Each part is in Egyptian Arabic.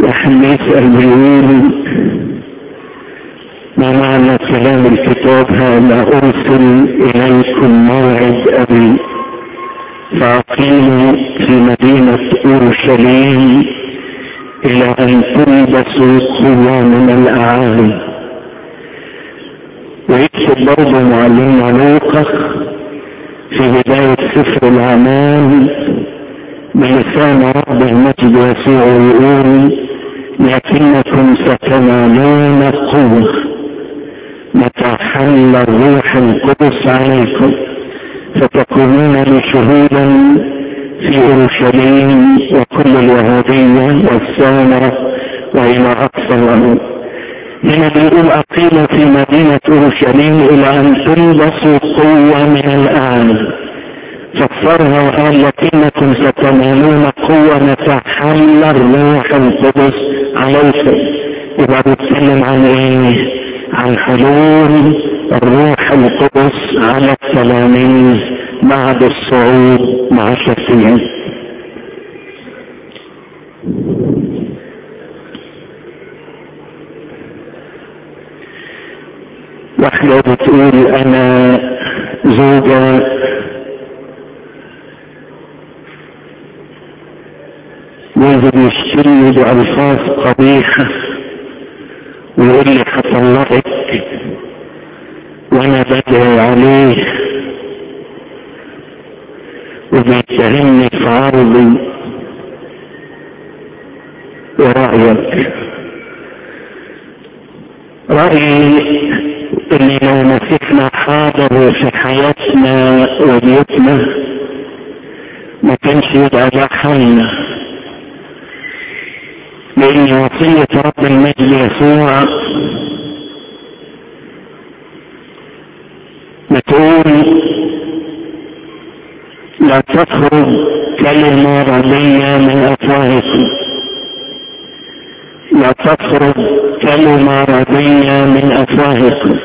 واحد يسأل بيقول ما معنى كلام الكتاب هذا أرسل إليكم موعد أبي فأقيموا في مدينة أورشليم إلى أن تلبسوا قوة من الأعالي ويكتب برضه معلمنا لوقا في بداية سفر الأعمال بلسان رب المجد يسوع يقول لكنكم ستنالون قوة متى حل الروح القدس عليكم فتكونون لي شهودا في اورشليم وكل اليهودية والسامرة والى اقصى الارض هنا بيقول اقيموا في مدينة اورشليم الى ان تلبسوا قوة من الاعلى فسرها وقال لكنكم ستنالون قوة متى حل الروح القدس عليكم يبقى بيتكلم عن ايه؟ عن حلول الروح القدس على التلاميذ بعد الصعود مع شفيع واحدة بتقول انا زوجة جوزي بيشتري بألفاظ قبيحة ويقول لي هطلقك وانا بدعي عليه وبيتهمني في عرضي ورأيك رأيي اللي لو مسكنا حاضر في حياتنا وبيوتنا ما كانش يبقى ده حالنا لأن وصية رب المجد يسوع بتقول لا تخرج كلمة رضية من أفواهكم لا تخرج كلمة رضية من أفواهكم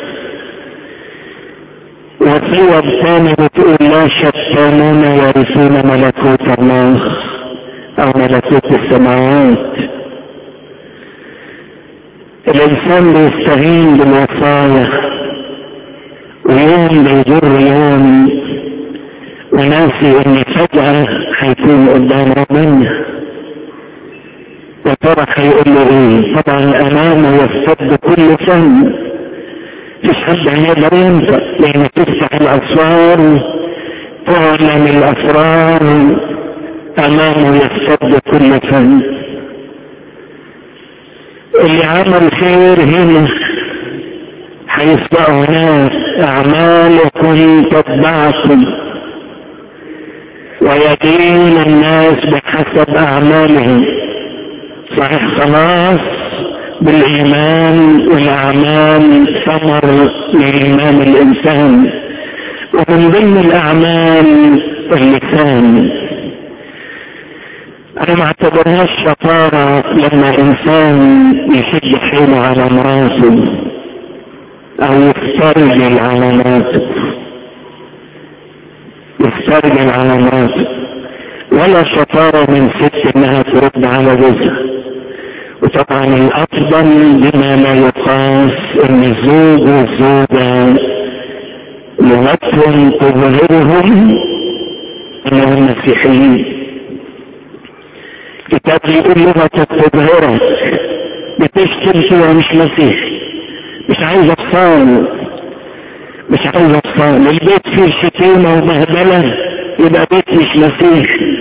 وصية الثانية بتقول لا شتانون يرثون ملكوت الله أو ملكوت السماوات الإنسان بيستهين بالوصايا ويوم بيجر يوم وناسي ان فجأة هيكون قدام ربنا يا ترى هيقول له ايه طبعا امامه يصطد كل فم مفيش حد هيقدر ينفع لان تفتح الاسرار تعلم الاسرار امامه يصطد كل فم اللي عمل خير هنا هيسبق هناك اعمالكم تتبعكم ويدين الناس بحسب اعمالهم صحيح خلاص بالايمان والاعمال ثمر لايمان الانسان ومن ضمن الاعمال اللسان انا ما اعتبرهاش شطارة لما انسان يشد حيله على مراته او يسترجل على مراته يسترجل على مراته ولا شطارة من ست انها ترد على جوزها وطبعا الافضل بما لا يقاس ان الزوج والزوجة لغتهم تظهرهم انهم مسيحيين كتاب يقول لغتك تظهرك بتشتم فيها مش مسيحي مش عايز اطفال مش عايز اطفال البيت فيه شتيمة وبهدلة يبقى بيت مش مسيحي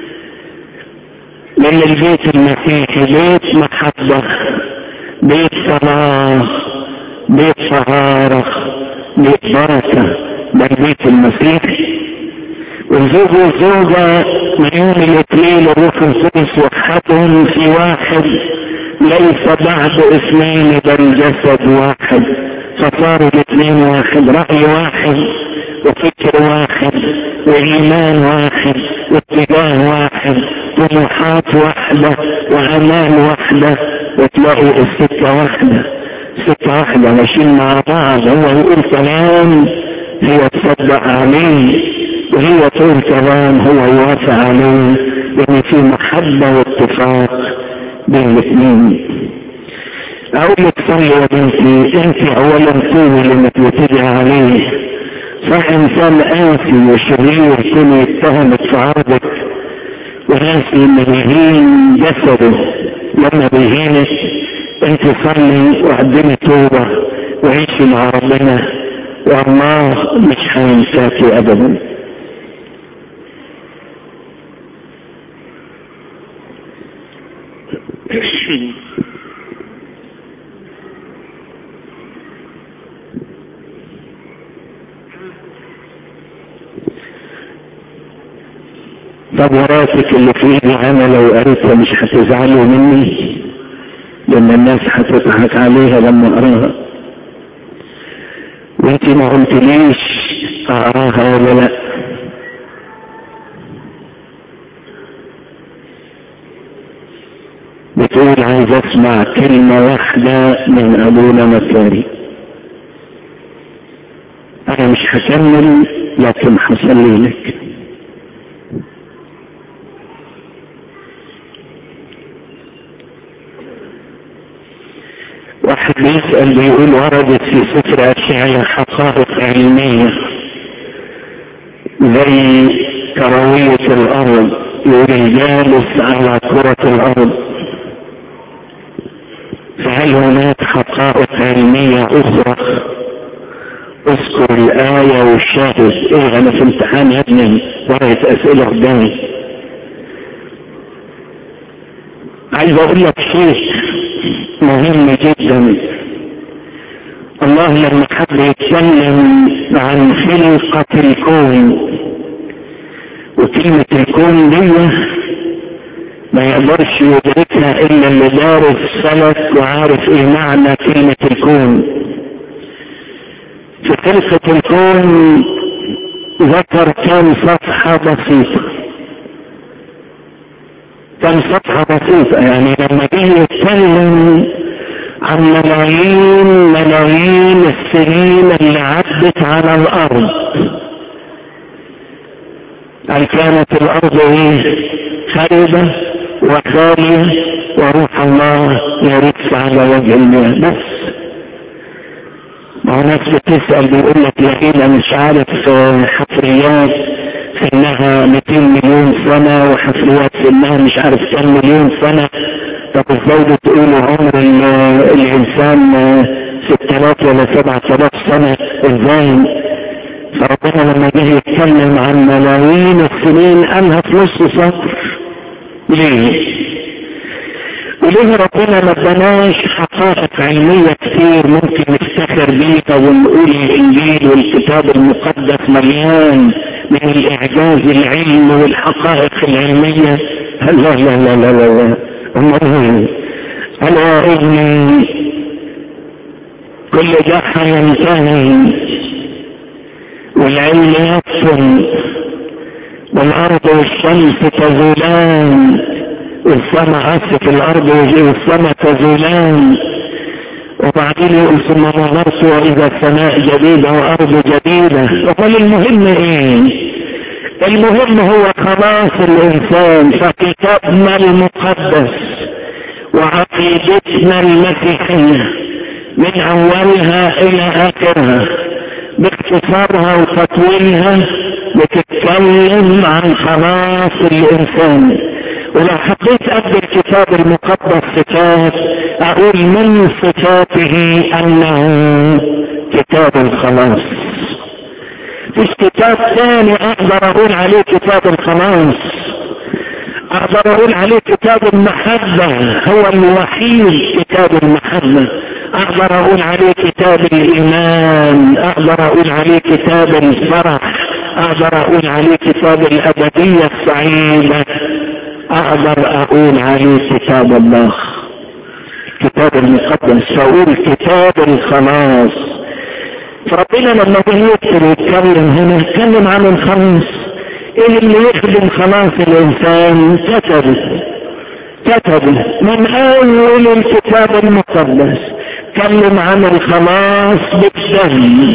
لان البيت المسيحي بيت محبة بيت صلاة بيت طهارة بيت بركة ده البيت المسيحي والزوج والزوجة من يوم الاثنين الروح القدس وحدهم في واحد ليس بعد اثنين بل جسد واحد فصاروا الاثنين واحد رأي واحد وفكر واحد وإيمان واحد واتجاه واحد طموحات واحدة وأمال واحدة وتلاقوا السكة واحدة سكة واحدة ماشيين مع بعض هو يقول كلام هي تصدق عليه وهي تقول كلام هو يوافق عليه لأن في محبة واتفاق بين الاثنين اقول لك صلي يا بنتي انت اولا طول انك بتدعي عليه صح انسان قاسي وشرير يكون يتهمك في عرضك وناسي انه بيهين جسده لما بيهينك انت صلي وقدمي توبة وعيشي مع ربنا والله مش هينساكي ابدا طب وراسك اللي في ايدي انا لو قريتها مش هتزعلوا مني لان الناس هتضحك عليها لما اقراها وانت ما قلتليش اقراها ولا لا بتقول عايز اسمع كلمة واحدة من ابونا مكاري انا مش هكمل لكن هصلي لك واحد بيسأل بيقول وردت في سفر أشعياء حقائق علمية زي كروية الأرض يقول الجالس على كرة الأرض فهل هناك حقائق علمية أخرى اذكر الآية والشاهد ايه انا في امتحان يا ابني ورقة اسئلة قدامي عايز اقول لك شيء مهم جدا الله لما حب يتكلم عن خلقة الكون وكلمة الكون دي ما يقدرش يدركها الا اللي دارس سلف وعارف ايه معنى كلمة الكون في خلقة الكون ذكر كم صفحة بسيطة كم صفحة بسيطة يعني لما جه يتكلم عن ملايين ملايين السنين اللي عدت على الأرض هل كانت الأرض ايه خربة وخالية وروح الله يرث على وجه الماء بس ما هو ناس بتسأل بيقول لك لقينا مش عارف حفريات سنها 200 مليون سنة وحفريات سنها مش عارف كم مليون سنة طب ازاي بتقولوا عمر الانسان 6000 ولا 7000 سنة ازاي فربنا لما جه يتكلم عن ملايين السنين قالها في نص سطر ليه؟ وليه ربنا ما اداناش حقائق علمية كتير ممكن نفتخر بيها ونقول الانجيل والكتاب المقدس مليان من الاعجاز العلم والحقائق العلمية لا لا لا لا لا لا امال انا ابني كل ده هينتهي والعلم يفصل والارض والشمس تزولان والسماء عسف الارض والسماء تزولان وبعدين يقول ثم نظرت واذا السماء جديدة وارض جديدة وقال المهم ايه المهم هو خلاص الانسان فكتابنا المقدس وعقيدتنا المسيحية من اولها الى اخرها باختصارها وتطويلها بتتكلم عن خلاص الانسان ولو حبيت ابدا الكتاب المقدس صفات اقول من صفاته انه كتاب الخلاص فيش كتاب ثاني اقدر اقول عليه كتاب الخلاص اقدر اقول عليه كتاب المحبة هو الوحيد كتاب المحبة اقدر اقول عليه كتاب الايمان اقدر اقول عليه كتاب الفرح اقدر اقول عليه كتاب الابدية السعيدة اقدر اقول عليه كتاب الله كتاب المقدس فاقول كتاب الخلاص فربنا لما جه يكتب يتكلم هنا يتكلم عن الخلاص ايه اللي يخدم خلاص الانسان كتب كتب من اول الكتاب المقدس تكلم عن الخلاص بالدم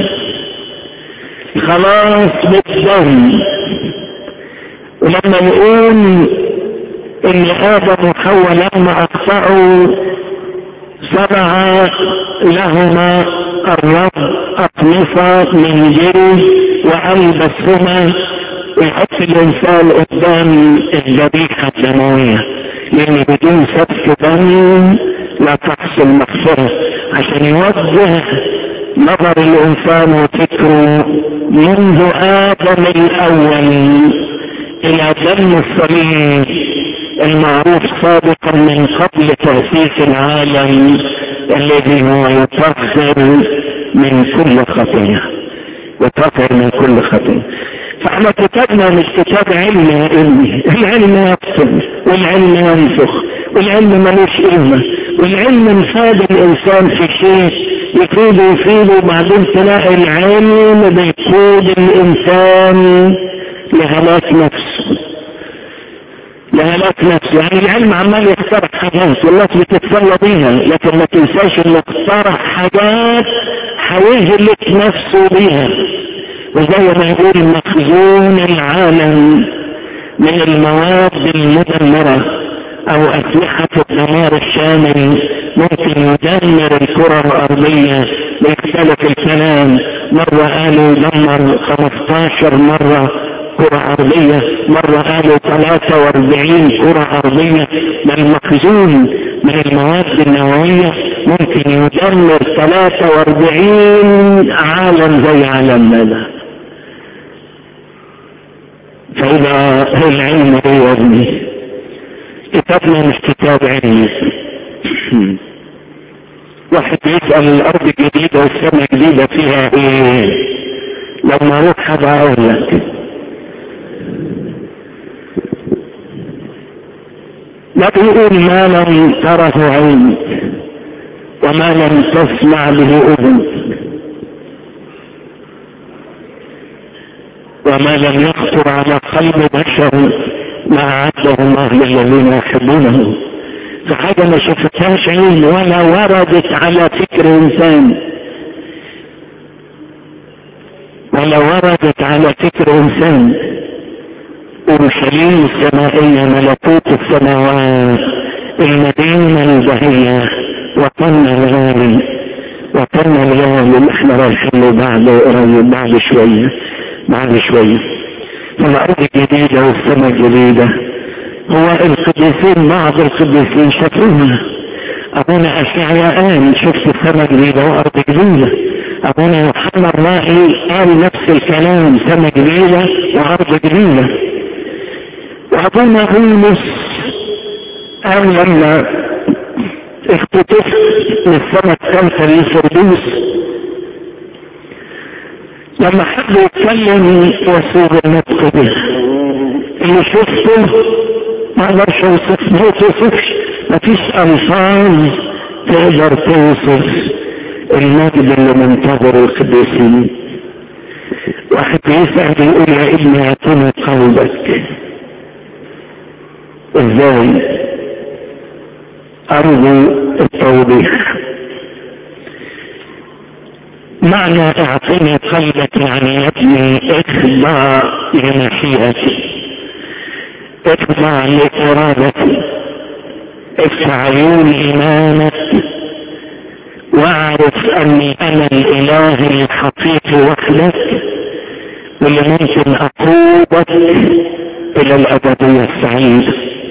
خلاص بالدم ولما نقول ان ادم وحواء لما اخطأوا صنع لهما الرب اقمصة من جلد والبسهما ويحط الانسان قدام الذبيحة الدموية لان بدون سفك دم لا تحصل مغفرة عشان يوجه نظر الانسان وفكره منذ ادم الاول الى دم الصليب المعروف سابقا من قبل تأسيس العالم الذي هو يطهر من كل خطية يطهر من كل خطية فاحنا كتابنا مش كتاب علم يا علمي العلم يقتل والعلم ينفخ والعلم ملوش قيمة والعلم مفاد الانسان في شيء يفيد يفيد وبعدين تلاقي العلم بيقود الانسان لهلاك نفسه لهلاك نفسه يعني العلم عمال يقترح حاجات والناس بتتسلى بيها لكن ما تنساش انه اقترح حاجات هيهلك نفسه بيها وزي ما يقول مخزون العالم من المواد المدمرة او اسلحة الدمار الشامل ممكن يدمر الكرة الارضية ويختلف الكلام مرة قالوا يدمر 15 مرة كرة أرضية مرة قالوا 43 كرة أرضية من المخزون من المواد النووية ممكن يدمر 43 عالم زي عالمنا ده فإذا العلم هو ابني كتابنا مش كتاب علمي واحد يسأل الأرض جديدة والسماء جديدة فيها إيه لما أروح هبقى أقول لك لا تقول ما لم تره عين وما لم تسمع به اذن وما لم يخطر على قلب بشر ما اعده الله للذين يحبونه فحاجه ما شفتهاش عين ولا وردت على فكر انسان ولا وردت على فكر انسان اورشليم السمائيه ملكوت السماوات المدينه البهيه وطن الغالي وطن الغالي اللي احنا رايحين له بعد قريب بعد شويه بعد شويه فالارض الجديده والسماء الجديده هو القديسين بعض القديسين شافوها ابونا اشعياء قال شفت السماء جديده وارض جديده ابونا يوحنا الراعي قال نفس الكلام سماء جديده وارض جديده وابونا بولس قال لما اختطفت للسنة الثالثة للفردوس لما حد يتكلم وسوق النطق به اللي شفته ما اقدرش اوصف ما توصفش مفيش الفاظ تقدر توصف المجد اللي منتظره القديسين واحد يسأل يقول يا ابني اعطني قلبك ازاي ارجو التوضيح معنى اعطني قلبك يعني يا ابني اخضع لمشيئتي اخضع لارادتي افتح عيون ايمانك واعرف اني انا الاله الحقيقي وحدك واللي ممكن اقودك الى الابديه السعيده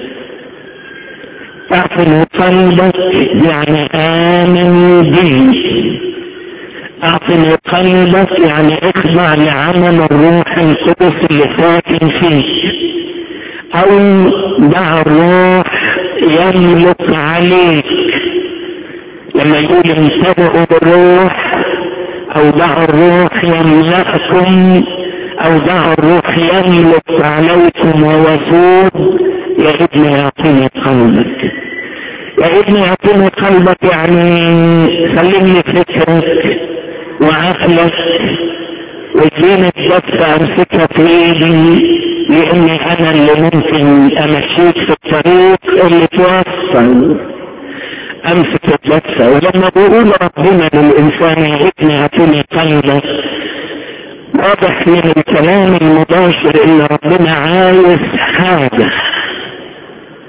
اعطني قلبك يعني امن بي اعطني قلبك يعني اخضع لعمل الروح القدس اللي ساكن فيك او دع الروح يملك عليك لما يقول انتبهوا بالروح او دع الروح يملأكم او دع الروح يملك عليكم ويسود يا ابني يعطيني قلبك يا ابني يعطيني قلبك يعني سلمني فكرك وعقلك واديني الدفة امسكها في ايدي لاني انا اللي ممكن امشيك في الطريق اللي توصل امسك الدفة ولما بيقول ربنا للانسان يا ابني اعطيني قلبك واضح من الكلام المباشر ان ربنا عايز حاجة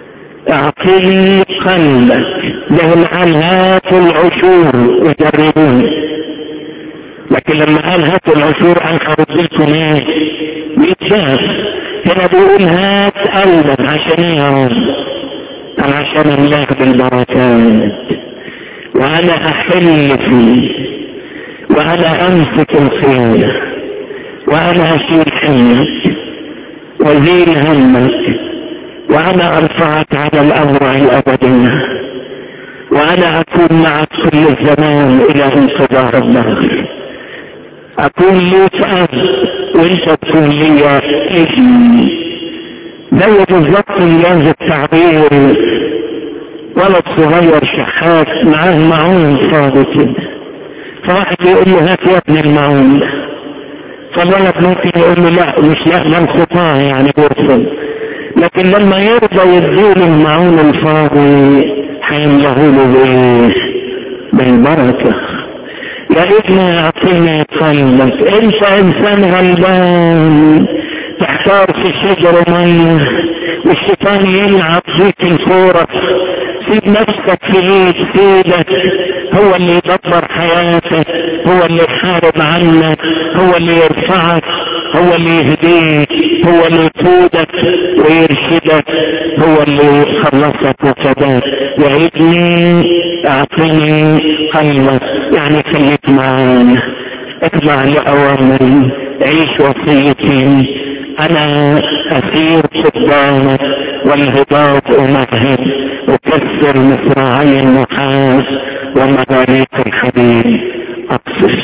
اعطني قلبك لهم قال هاتوا العشور وجربوني لكن لما قال هاتوا العشور انا هرد لكم ايه؟ 100 شهر هنا بيقول هات قلبك عشان ايه يا رب؟ قال عشان الله بالبركات وانا احل فيه وانا امسك الخيانة وانا اشيل حملك وزيل همك وانا ارفعك على الامر الابدية وانا اكون معك كل الزمان الى انتظار النهر اكون ليك اب وانت تكون لي ابن زي بالظبط انجاز التعبير ولد صغير شحات معاه معون فاضي كده فواحد يقول له هات يا ابن المعون فالولد ممكن يقول له لا مش لا الخطاه يعني بيرفض لكن لما يرضى يديله المعون الفاضي هيملاه له بايه؟ بالبركه يا ابني اعطيني قلبك انت انسان غلبان تحتار في شجر ميه والشيطان يلعب فيك الكوره سيب نفسك في ايد سيدك هو اللي يدبر حياتك هو اللي يحارب عنك هو اللي يرفعك هو اللي يهديك هو اللي يقودك ويرشدك هو اللي يخلصك وكذاك يا ابني اعطني قلبك يعني خليك معانا اطلع لأوامري عيش وصيتي انا اسير قدامك والهضاب امهد وكسر مصراعي النحاس ومغاريق الحديد اقصص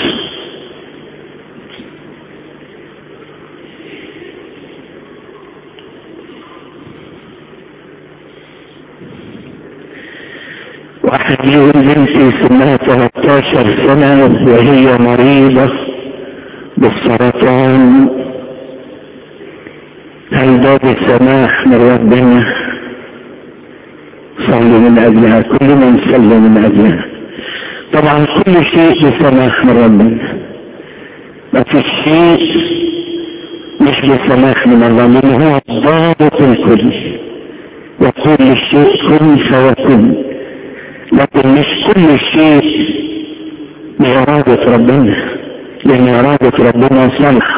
واحد يقول بنتي سنها 13 سنة وهي مريضة بالسرطان هل ده بسماح من ربنا صلوا من اجلها كلنا نصلي من اجلها طبعا كل شيء بسماح من ربنا ما فيش شيء مش بسماح من الله لان هو ضابط الكل يقول للشيء كن فيكون لكن مش كل شيء بإرادة ربنا لأن إرادة ربنا صالحة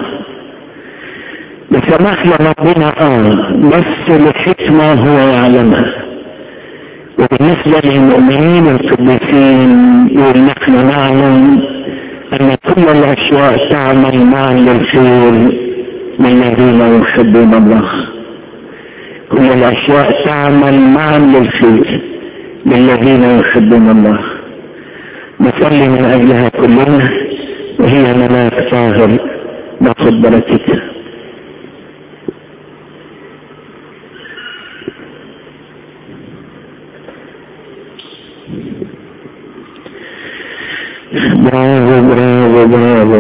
بسماح لربنا اه بس لحكمة هو يعلمها وبالنسبة للمؤمنين القديسين يقول نحن نعلم أن كل الأشياء تعمل معا للخير للذين يحبون الله كل الأشياء تعمل معا للخير للذين يحبون الله نصلي من أجلها كلنا وهي ملاك طاهر ناخذ بركتها برافو برافو برافو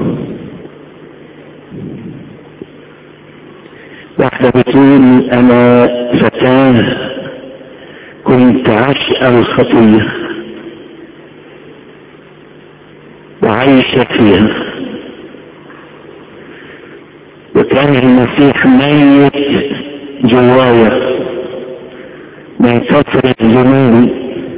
واحدة بتقول أنا فتاة كنت عشق الخطية وعايشة فيها وكان المسيح ميت جوايا من فترة ذنوبي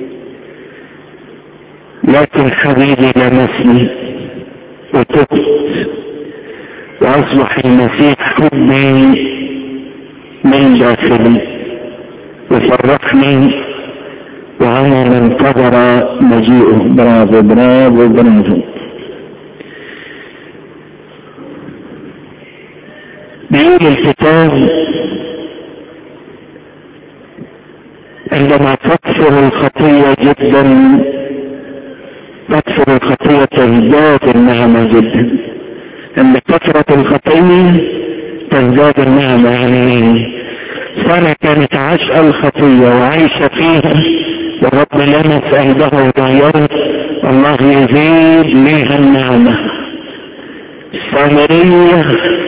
لكن حبيبي لمسني وتبت واصبح المسيح حبي من داخلي وفرحني وانا منتظر مجيئه برافو برافو برافو بيقول الكتاب عندما تكثر الخطية جدا تكثر الخطية تزداد النعمة جدا عند كثرة الخطية تزداد النعمة يعني سنة كانت عشق الخطية وعايشة فيها والرب لمس قلبها وغيرت الله يزيد ليها النعمة السامرية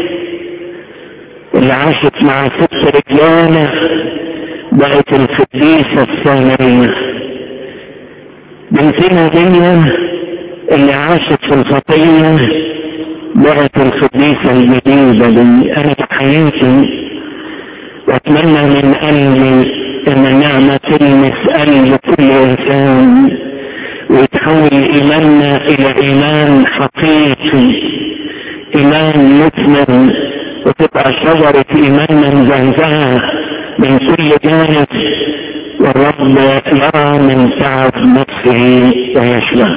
اللي عاشت مع ست رجالة بقت القديسة السامرية بنتنا دي اللي عاشت في الخطية بقت القديسة الجديدة دي أنا بحياتي وأتمنى من قلبي إن نعمة شجرة إيماننا مزهزهة من كل جانب والرب يرى من تعب نفسه ويشفى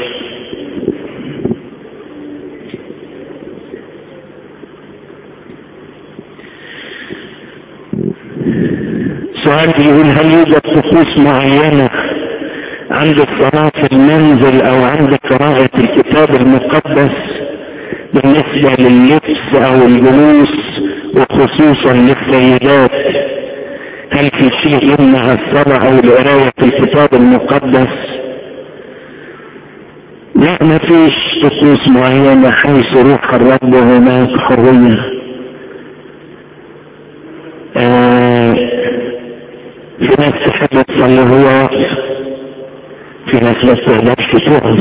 سؤال بيقول هل يوجد طقوس معينة عند الصلاة في المنزل او عند قراءة الكتاب المقدس بالنسبة لللبس او الجلوس وخصوصا للسيدات هل في شيء يمنع الصلاة او لقراية الكتاب المقدس لا ما فيش طقوس معينة حيث روح الرب هناك حرية آه في ناس تحب تصلي هو واقف في ناس ما تقدرش تقف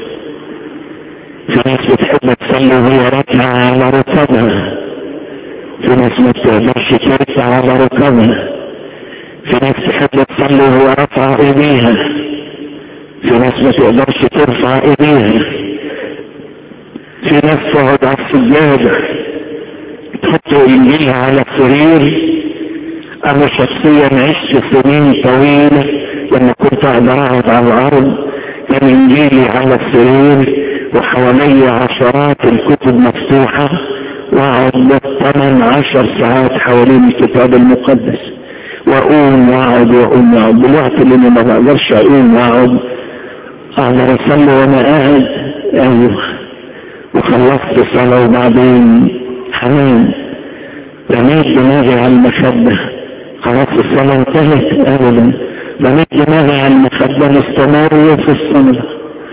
في ناس بتحب تصلي وهي راكعة على ركبها في ناس ما بتقدرش ترفع على ركبها في ناس تحب تصلي وهو رافعة ايديها في ناس ما تقدرش ترفع ايديها في ناس تقعد على السجادة تحط انجيلها على السرير انا شخصيا عشت سنين طويلة لما كنت اقدر اقعد على الارض كان انجيلي على السرير وحوالي عشرات الكتب مفتوحة واقعد بالثمان عشر ساعات حوالين الكتاب المقدس واقوم واقعد واقوم واقعد دلوقتي لاني ما بقدرش اقوم واقعد اقدر اصلي وانا قاعد ايوه وخلصت صلاة وبعدين حنان رميت دماغي على المخدة خلاص الصلاة انتهت ابدا رميت دماغي على المخدة مستمر في الصلاة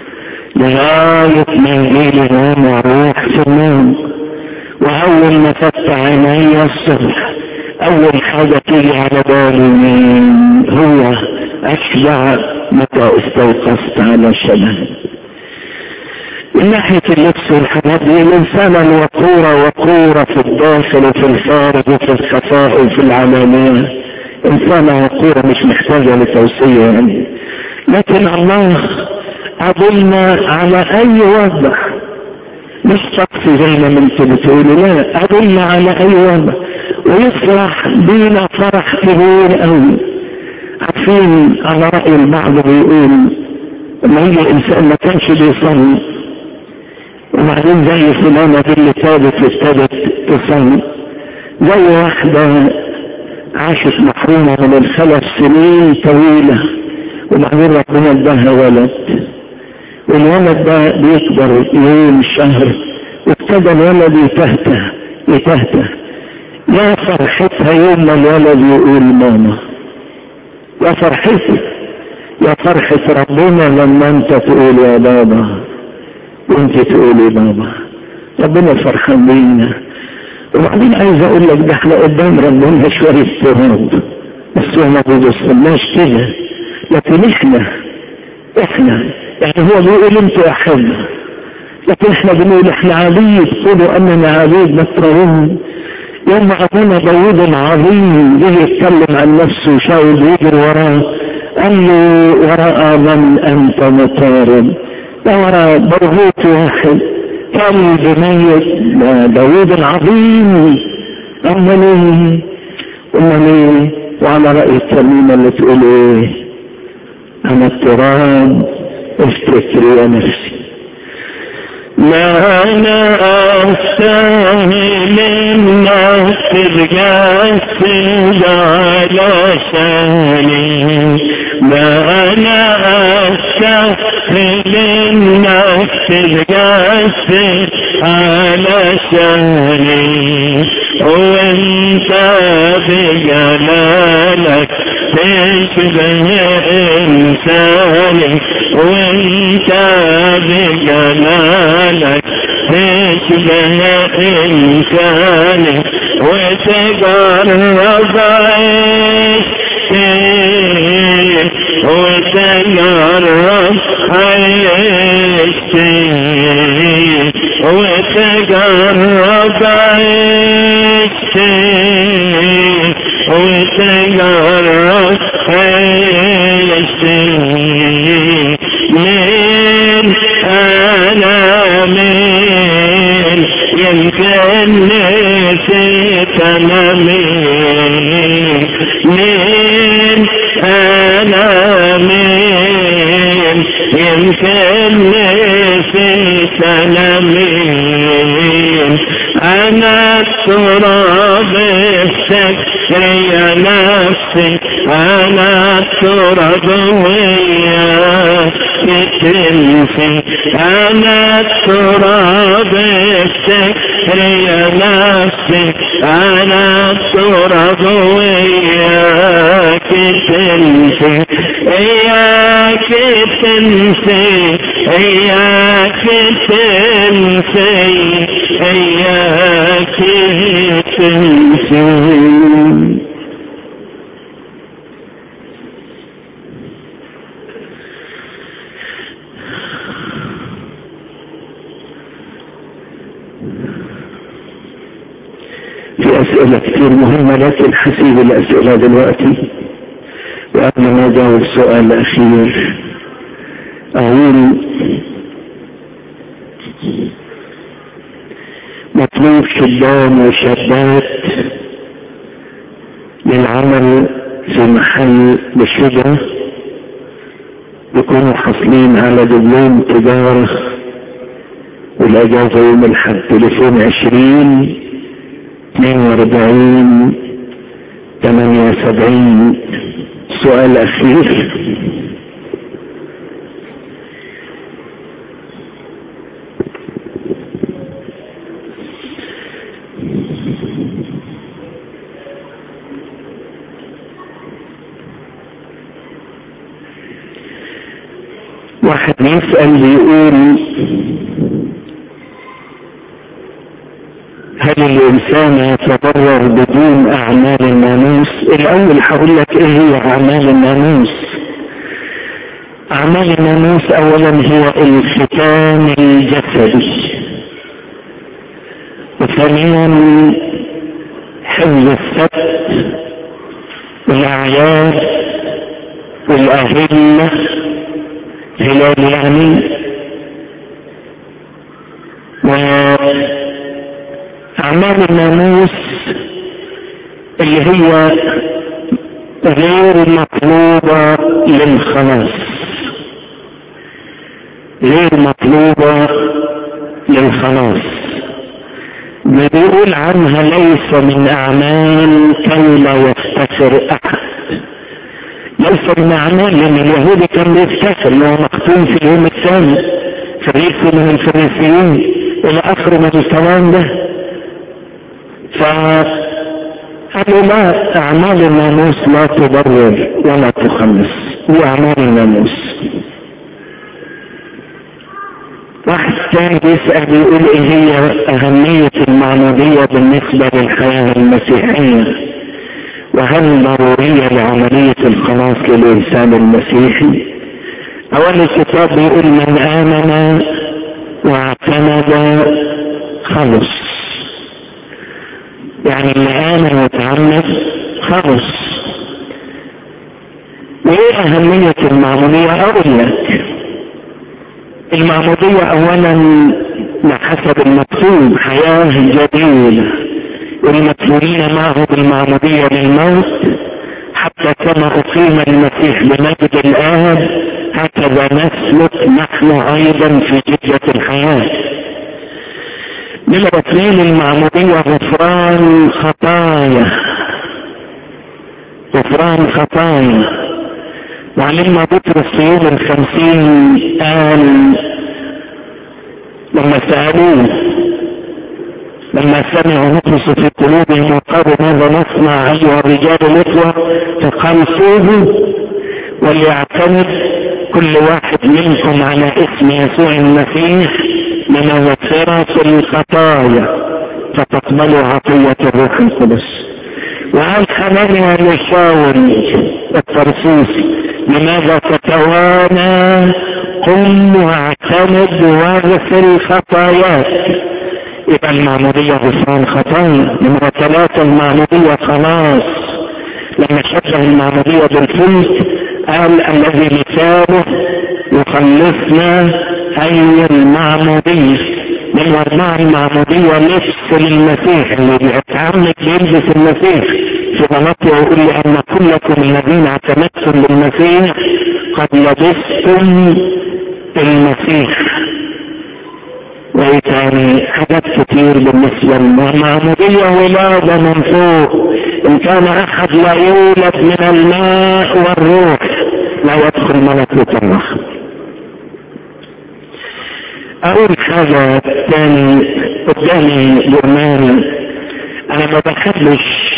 لغاية ما يجيلي نوم واروح في النوم واول ما فتح عيني الصبح اول حاجة تيجي على بالي مين هو اشبع متى استيقظت على الشباب من ناحية اللبس والحاجات دي الإنسان الوقورة وقورة في الداخل وفي الخارج وفي الخفاء وفي العلانية إنسان وقورة مش محتاجة لتوصية يعني لكن الله أدلنا على أي وضع مش شخصي زي ما انتوا بتقولوا لا أدلنا على أي وضع ويفرح بينا فرح كبير قوي عارفين على رأي البعض بيقول لما يجي إنسان ما كانش بيصلي وبعدين زي فلانة دي اللي تابت وابتدت تصلي زي واحدة عاشت محرومة من الخلف سنين طويلة وبعدين ربنا اداها ولد والولد ده بيكبر يوم شهر وابتدى الولد يتهته يتهته يا فرحتها يوم ما الولد يقول ماما يا فرحتي يا فرحة ربنا لما انت تقول يا بابا وانت تقولي بابا ربنا فرحان بينا وبعدين عايز اقول لك ده احنا قدام ربنا شوية تراب بس هو ما بيبصلناش كده لكن احنا احنا يعني هو بيقول انتوا احب لكن احنا بنقول احنا عبيد قولوا اننا عبيد مكرهون يوم ابونا داوود العظيم جه يتكلم عن نفسه وشاول يجري وراه قال له وراء من انت مطارد ده وراء برغوت واحد كلب ميت داوود العظيم امال ايه امال ايه وعلى رأي الترميمة اللي تقول ايه انا التراب افتكر يا نفسي ما انا استاهل الناس الجسد على شاني ما انا استاهل الناس الجسد على شاني وانت بجلالك تشبه انساني وانت بجلالك تشبه انساني وتقرب عيشتي وتقرب عيشتي وتقرب عيشتي وتقرب عيشتي من أنا من يمكن نسيت أنا يا نفسي أنا التراب وياك تنسي أنا التراب السكر يا نفسي أنا التراب وياك تنسي إياك تنسي إياك تنسي إياك تنسي في أسئلة كثير مهمة لكن حسيب الأسئلة دلوقتي وقبل ما أجاوب السؤال الأخير أقول مطلوب شبان وشابات للعمل في محل بالشجرة يكونوا حاصلين على دبلوم تجارة والأجازة يوم الحد تليفون عشرين اثنين واربعين ثمانية وسبعين سؤال أخير واحد يسأل بيقول هل الإنسان يتضرر بدون أعمال الناموس؟ الأول هقول لك إيه هي أعمال الناموس؟ أعمال الناموس أولا هي الختان الجسدي وثانيا حفظ السبت والأعياد والأهلة هلال يعني وأعمال الناموس اللي هي غير مطلوبة للخلاص غير مطلوبة للخلاص بيقول عنها ليس من أعمال كي لا يفتكر أحد ليس من أعمال لأن اليهودي كان بيفتكر اللي هو مقتول في اليوم الثاني فريق من الفريسيين إلى آخر ما الكلام ده فقالوا لا أعمال الناموس لا تبرر ولا تخلص دي أعمال الناموس واحد تاني بيسأل بيقول ايه هي أهمية المعمودية بالنسبة للحياة المسيحية وهل ضرورية لعملية الخلاص للإنسان المسيحي أول الكتاب بيقول من آمن واعتمد خلص يعني اللي آمن وتعمد خلص وإيه أهمية المعمودية أقول لك المعمودية أولا حسب المكتوب حياة جديدة والمدفونين معه بالمعمودية للموت حتى كما أقيم المسيح بمجد الآب هكذا نسلك نحن أيضا في جدة الحياة نمرة اثنين المعمودية غفران خطايا غفران خطايا وعلمنا بطرس في يوم الخمسين قال لما سألوه لما سمعوا نقص في قلوبهم وقالوا ماذا نصنع ايها الرجال الاخوه فقال صوبوا وليعتمد كل واحد منكم على اسم يسوع المسيح لمغفرة الخطايا فتقبلوا عطية الروح القدس وقال حنانيا للشاول الترسوسي لماذا تتوانى قم واعتمد واغفر خطاياك يبقى المعمودية غفران خطايا نمرة ثلاثة المعمودية خلاص لما شبه المعمودية بالفلك قال الذي مثاله يخلصنا أي المعمودية نمرة أربعة المعمودية لبس للمسيح اللي بيتعمد يلبس المسيح في غلطي ويقول لي أن كلكم الذين اعتمدتم بالمسيح قد لبستم المسيح وتاني حاجات كتير بالنسبة للمعمودية ولادة من فوق ان كان احد لا يولد من الماء والروح لا يدخل ملكوت الله اقول حاجة تاني قدامي جرمان انا ما بحبش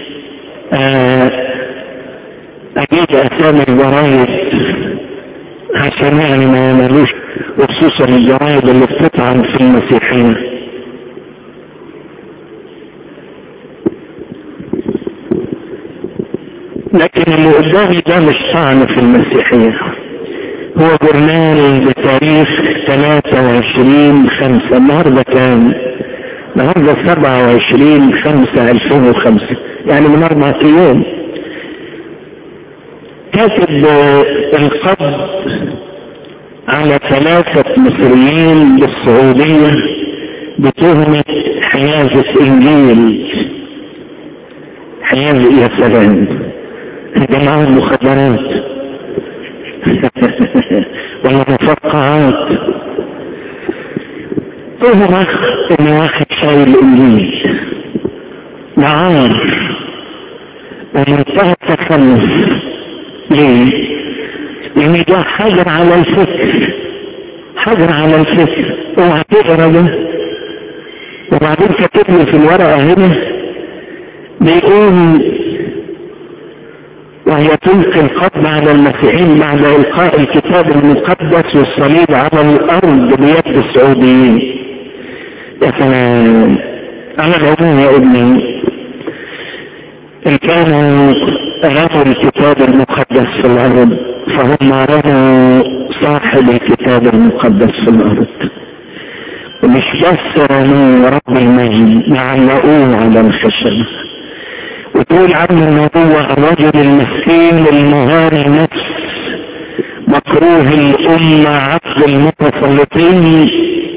اجيب اسامي الجرايد عشان يعني ما ملوش وخصوصا الجرايد اللي بتطعن في المسيحيين لكن اللي قدامي ده مش طعن في المسيحية هو جورنال بتاريخ 23 5 النهارده كام؟ النهارده 27 5 2005 يعني من اربع ايام كاتب القبض على ثلاثة مصريين بالسعودية بتهمة حيازة انجيل حيازة يا سلام جماعة المخدرات ولا مفقعات تهمة ان واحد شايل انجيل معار ومنتهى التخلف ليه؟ لان ده حجر على الفكر حجر على الفكر اوعى تقرا ده وبعدين كاتب لي في الورقه هنا بيقول وهي تلقي القبض على المسيحيين بعد القاء الكتاب المقدس والصليب على الارض بيد السعوديين يا سلام على العموم يا ابني ان كانوا رموا الكتاب المقدس في الارض فهم رموا صاحب الكتاب المقدس في الارض ومش بس رموا رب المجد معلقوه على الخشب وتقول عنه انه هو الرجل المسكين المهار النفس مكروه الأمة عبد المتسلطين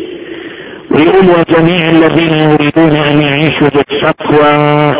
ويقول وجميع الذين يريدون أن يعيشوا بالتقوى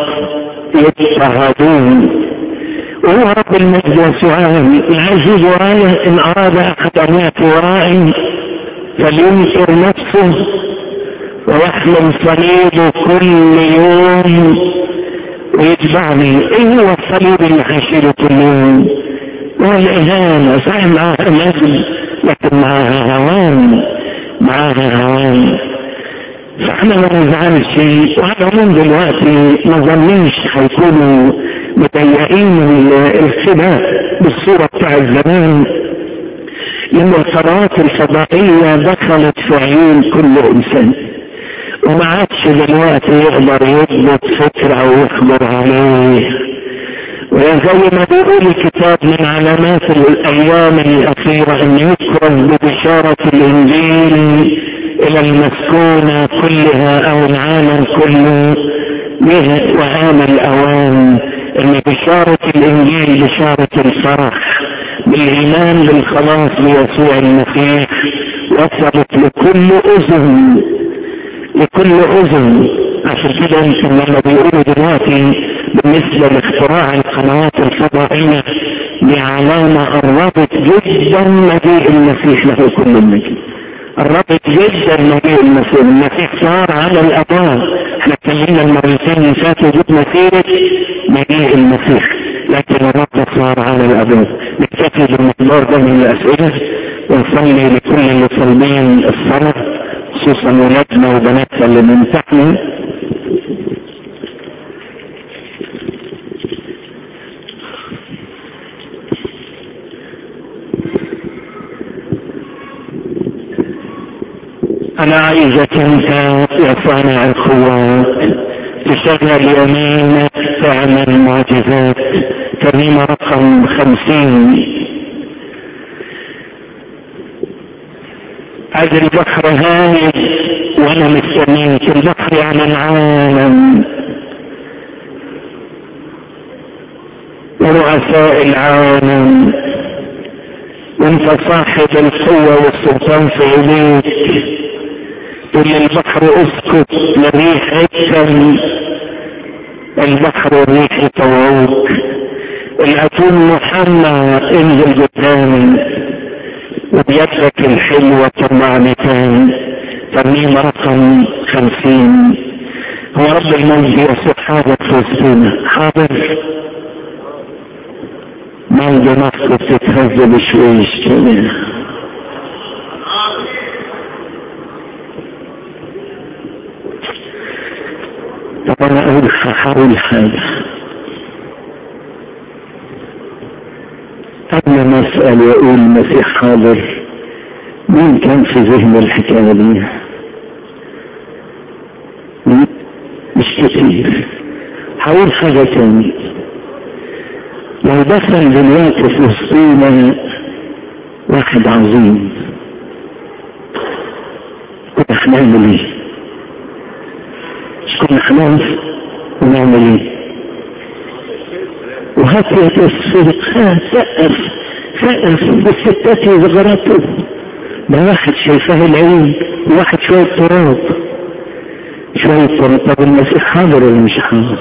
يضطهدون وهو رب المجد سؤال العزيز ورايه إن أراد أحد أن يأتي ورائي فلينكر نفسه ويحمل صليبه كل يوم ويتبعني ايه هو الصليب اللي هشيله كل يوم هو الإهانة صحيح معاها نجم لكن معاها هوان معاها هوان فاحنا ما نزعلش وعلى العموم دلوقتي ما ظنيش هيكونوا مضيقين الخداع بالصورة بتاع الزمان لما القنوات الفضائية دخلت في عيون كل انسان وما عادش دلوقتي يقدر يضبط فكرة او يخبر عليه وزي ما بيقول الكتاب من علامات الايام الاخيرة ان يكرز ببشارة الانجيل الى المسكونة كلها او العالم كله وهان الاوان ان بشارة الانجيل بشارة الفرح بالايمان بالخلاص بيسوع المسيح وصلت لكل اذن لكل اذن عشان كده يمكن لما بيقولوا دلوقتي بالنسبة لاختراع القنوات الفضائية دي علامة قربت جدا مجيء المسيح له كل المجيء قربت جدا مجيء المسيح المسيح صار على الأبواب احنا اتكلمنا المرتين اللي فاتوا جبنا سيرة مجيء المسيح لكن الرب صار على الأبواب نكتفي بالمقدار ده من الأسئلة ونصلي لكل اللي طالبين الصلاة خصوصا ولادنا وبناتنا اللي بنمتحنوا انا عايزك انت يا صانع القوات تشغل يمينك تعمل معجزات كلمة رقم خمسين هذا البحر هايج وانا مستنيك البحر على العالم ورؤساء العالم وانت صاحب القوة والسلطان في ايديك تقول البحر اسكت لريح اكتم البحر والريح يطوعوك الاتون محمى انزل قدامي وبيدك الحلوة طلعني تاني ترميم رقم خمسين هو رب المجد يسوع حاضر في وسطنا حاضر موجة نفسه بتتهز بشويش كده طب انا اقول هحاول حاجة قبل ما اسأل واقول المسيح حاضر مين كان في ذهن الحكاية دي مش كتير هقول حاجة تاني لو دخل دلوقتي في وسطينا واحد عظيم كنا هنعمل ايه؟ مش كنا هنقف ونعمل ايه؟ وهات يا تصفيق سقف سقف بالستات يزغرته ده واحد شايفاه العين وواحد شوية تراب شوية تراب طب المسيح حاضر ولا مش حاضر؟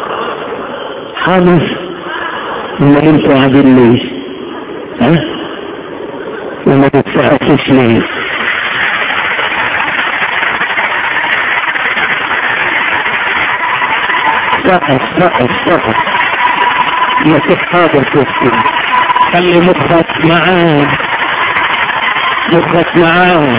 حاضر امال انتوا قاعدين ليه؟ ها؟ وما تتسقفوش ليه؟ سقف سقف سقف المسيح حاضر كفر خلي مخك معاه مخك معاه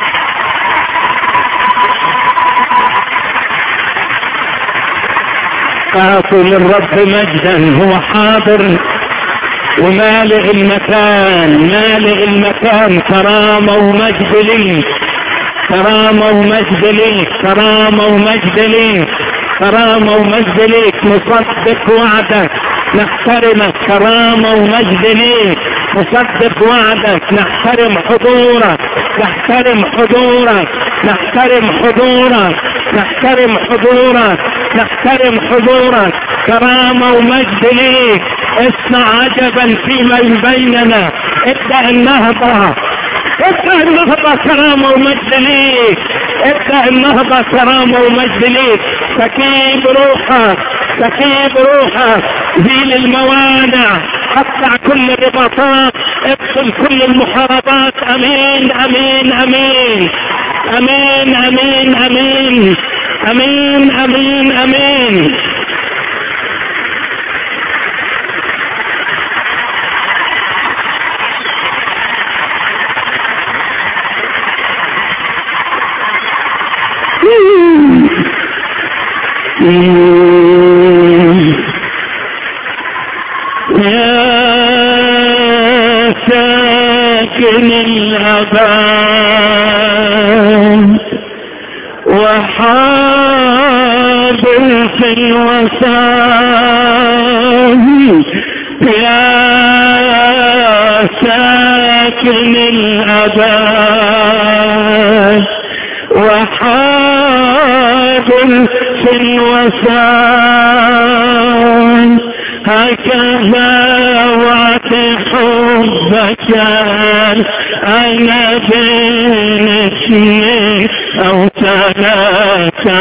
أعطوا للرب مجدا هو حاضر ومالئ المكان مالئ المكان كرامة ومجد لي كرامة ومجد ليك كرامة ومجد ليك كرامة ومجد ليك نصدق وعدك نحترمك كرامة ومجد ليك نصدق وعدك نحترم حضورك نحترم حضورك نحترم حضورك نحترم حضورك نحترم حضورك كرامة ومجد ليك اصنع عجبا فيما بيننا ابدأ النهضة ابدأ النهضة كرامة ومجد ليك ابدأ النهضة كرامة ومجد ليك تكيب روحك تكيب روحك زيل الموانع قطع كل الرباطات ادخل كل المحاربات امين امين امين امين امين امين امين امين امين يا ساكن الأبد وحاضر في الوسائل يا ساكن الأبد وحاضر في الوسائل هكذا وعد حبك أنا بين اثنين أو ثلاثة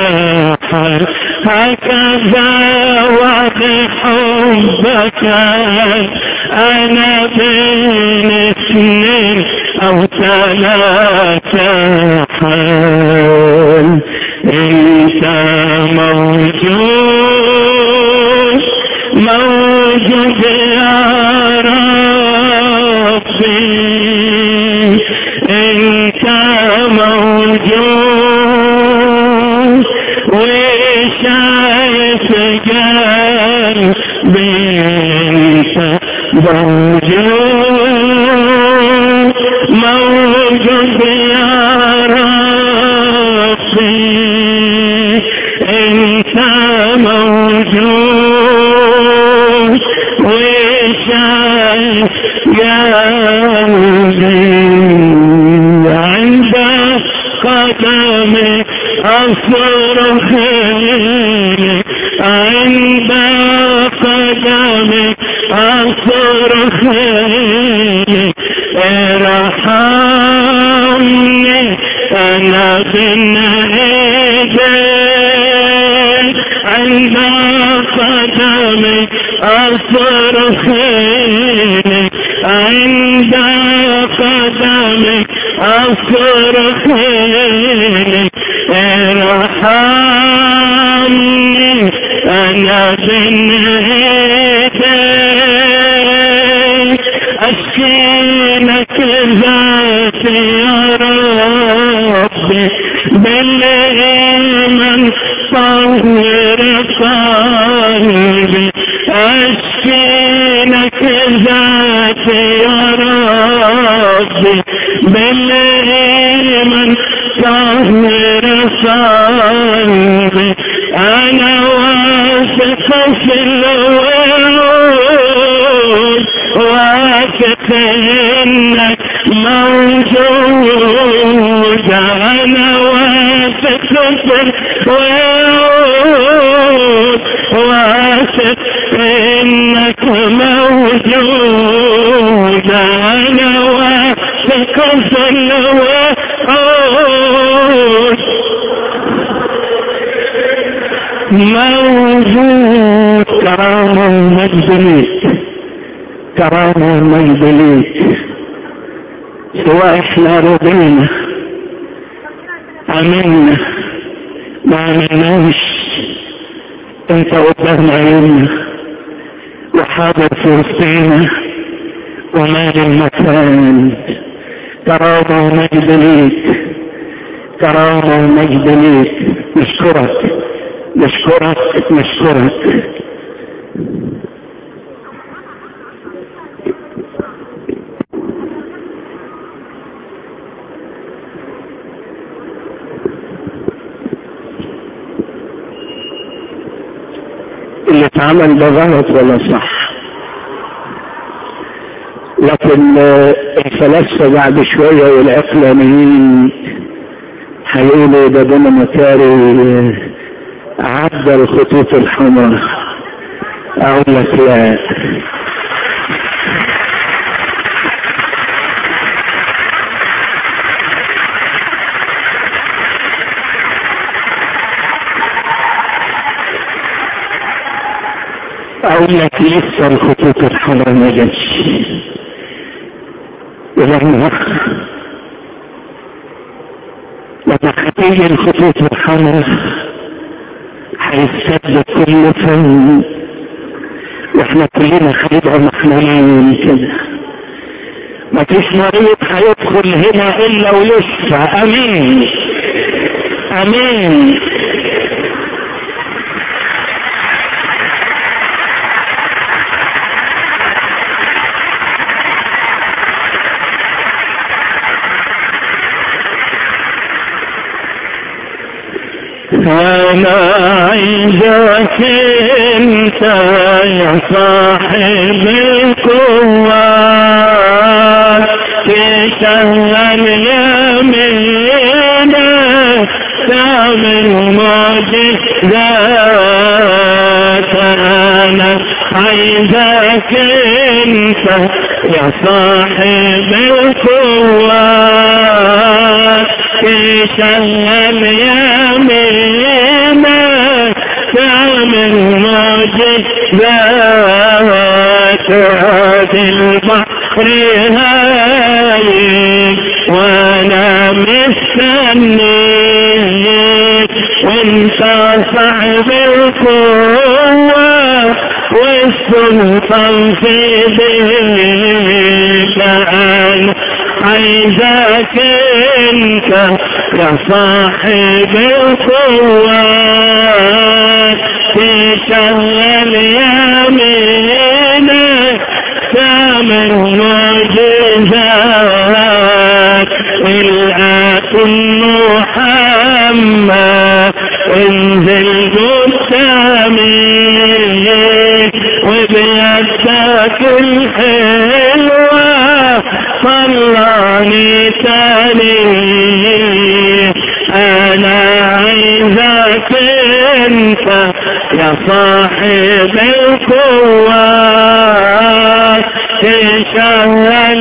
هكذا وعد حبك أنا بين اثنين أو ثلاثة انت موجود موجود يا ربي انت موجود وشايف قلبي انت موجود موجود يا ربي انت موجود وشايف قلبي عند قدمك أصرخ عند قدمك أصرخ ارحمني أنا بن إيديك عند قدمك أصرخ عند قدمك أصرخ ارحمني أسكنك ذاتي يا ربي بالإيمان طهر قلبي أسكنك ذاتي يا ربي بالإيمان طهر قلبي أنا واثق في الوعود واثق إنك موجود أنا واثق في الوعود واثق إنك موجود أنا واثق في الوعود موجود كرامة ومجد ليك كرامة ومجد ليك سواء احنا رضينا عملنا ما عملناش انت قدام عيوننا وحاضر في وسطينا ومال المكان كرامة ومجد ليك كرامة ومجد ليك نشكرك نشكرك نشكرك اللي اتعمل ده غلط ولا صح لكن الفلاسفة بعد شوية والعقلانيين هيقولوا ده دون مكاري عدى الخطوط الحمراء اقول لك لا اقول لك لسه الخطوط الحمراء ما جاتش ولما لما هتيجي الخطوط الحمراء هيستبدل كل فن واحنا كلنا هنبقى محمولين كده ما فيش مريض هيدخل هنا الا ويشفى امين امين وانا عايزك انت يا صاحب القوات تشغل يمينك تعمل معجزات انا عايزك انت يا صاحب القوات تشغل يمينك تعمل معجزات هذه البحر هايج وانا مستنيك وانت صاحب القوة والسلطان في بيك انا عايزك انت يا صاحب القوات تشغل يمينك تعمل معجزات الآت محمد انزل قدامي وبيدك الحلوة طلعني تاني انا عايزك انت يا صاحب القوات تشغل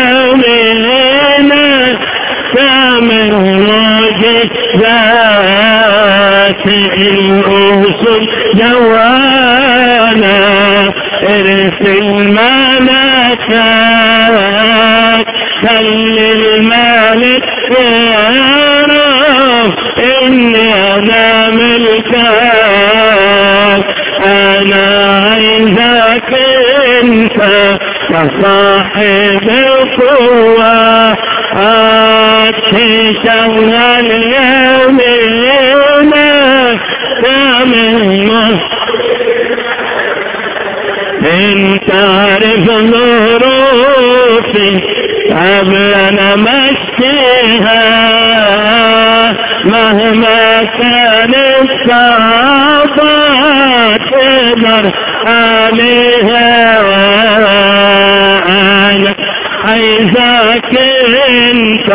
يمينك تعمل معجزات الأسد جوانا ارسل ملكات خلي الملك يعرف اني انا ملكك انا عايزك انت يا صاحب صاحب القوة تشغل يمينك من انت عارف ظروفي قبل انا مشيها مهما كانت صعبة تقدر عليها انا عايزك انت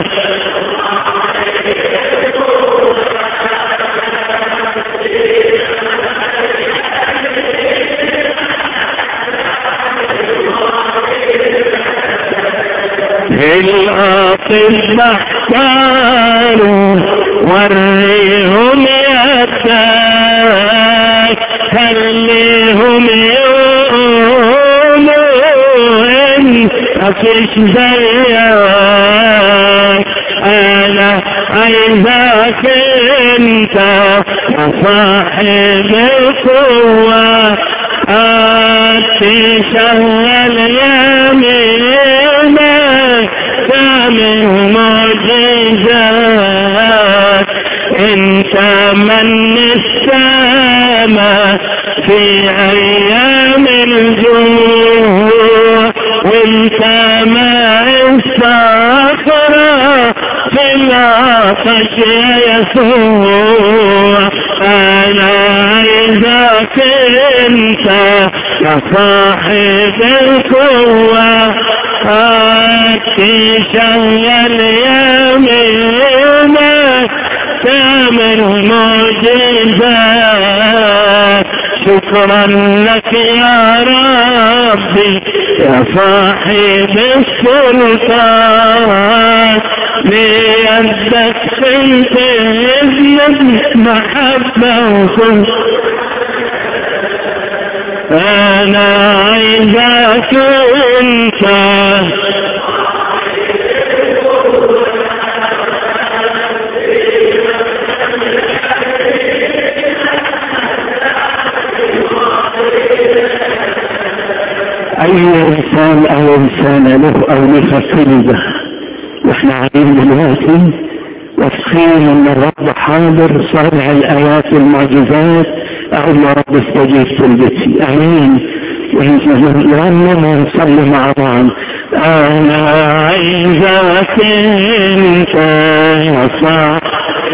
الأطباء قالوا وريهم يدك خليهم يقولوا انت مفيش زيك انا عايزك انت صاحب القوة تشغل يمينك تعمل معجزات انت من السماء في ايام الجوع وانت ماء الصخرة في العطش يا يسوع انا عايزك انت يا صاحب القوة تشغل يمينك تعمل معجزات شكرا لك يا ربي يا صاحب السلطان بيدك انت ابن محبة وخلق انا عايزك انت اي انسان او انسان له او لها كلمة واحنا عارفين دلوقتي واثقين ان الرب حاضر صانع الايات والمعجزات اقول يا رب استجيب سلبتي امين لما نصلي مع بعض انا عايزك انت يا صاحب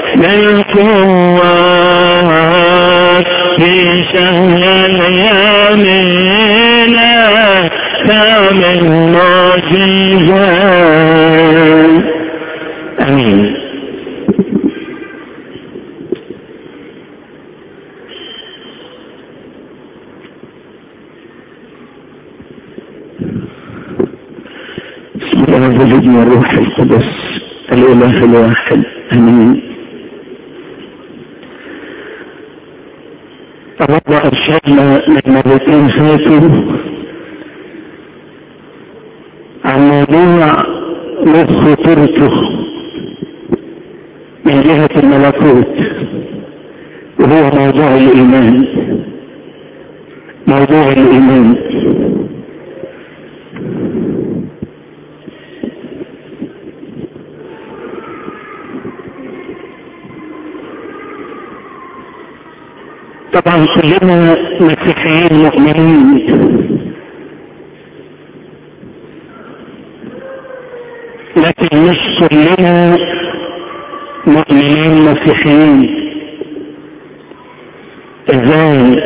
القوات في شهر يمينا تعمل معجزات امين بسم الله والولد والروح القدس الاله الواحد امين الرب ارشدنا من مرتين فاتوا عن موضوع له خطورته من جهة الملكوت وهو موضوع الإيمان موضوع الإيمان طبعا كلنا مسيحيين مؤمنين لكن مش كلنا مؤمنين مسيحيين ازاي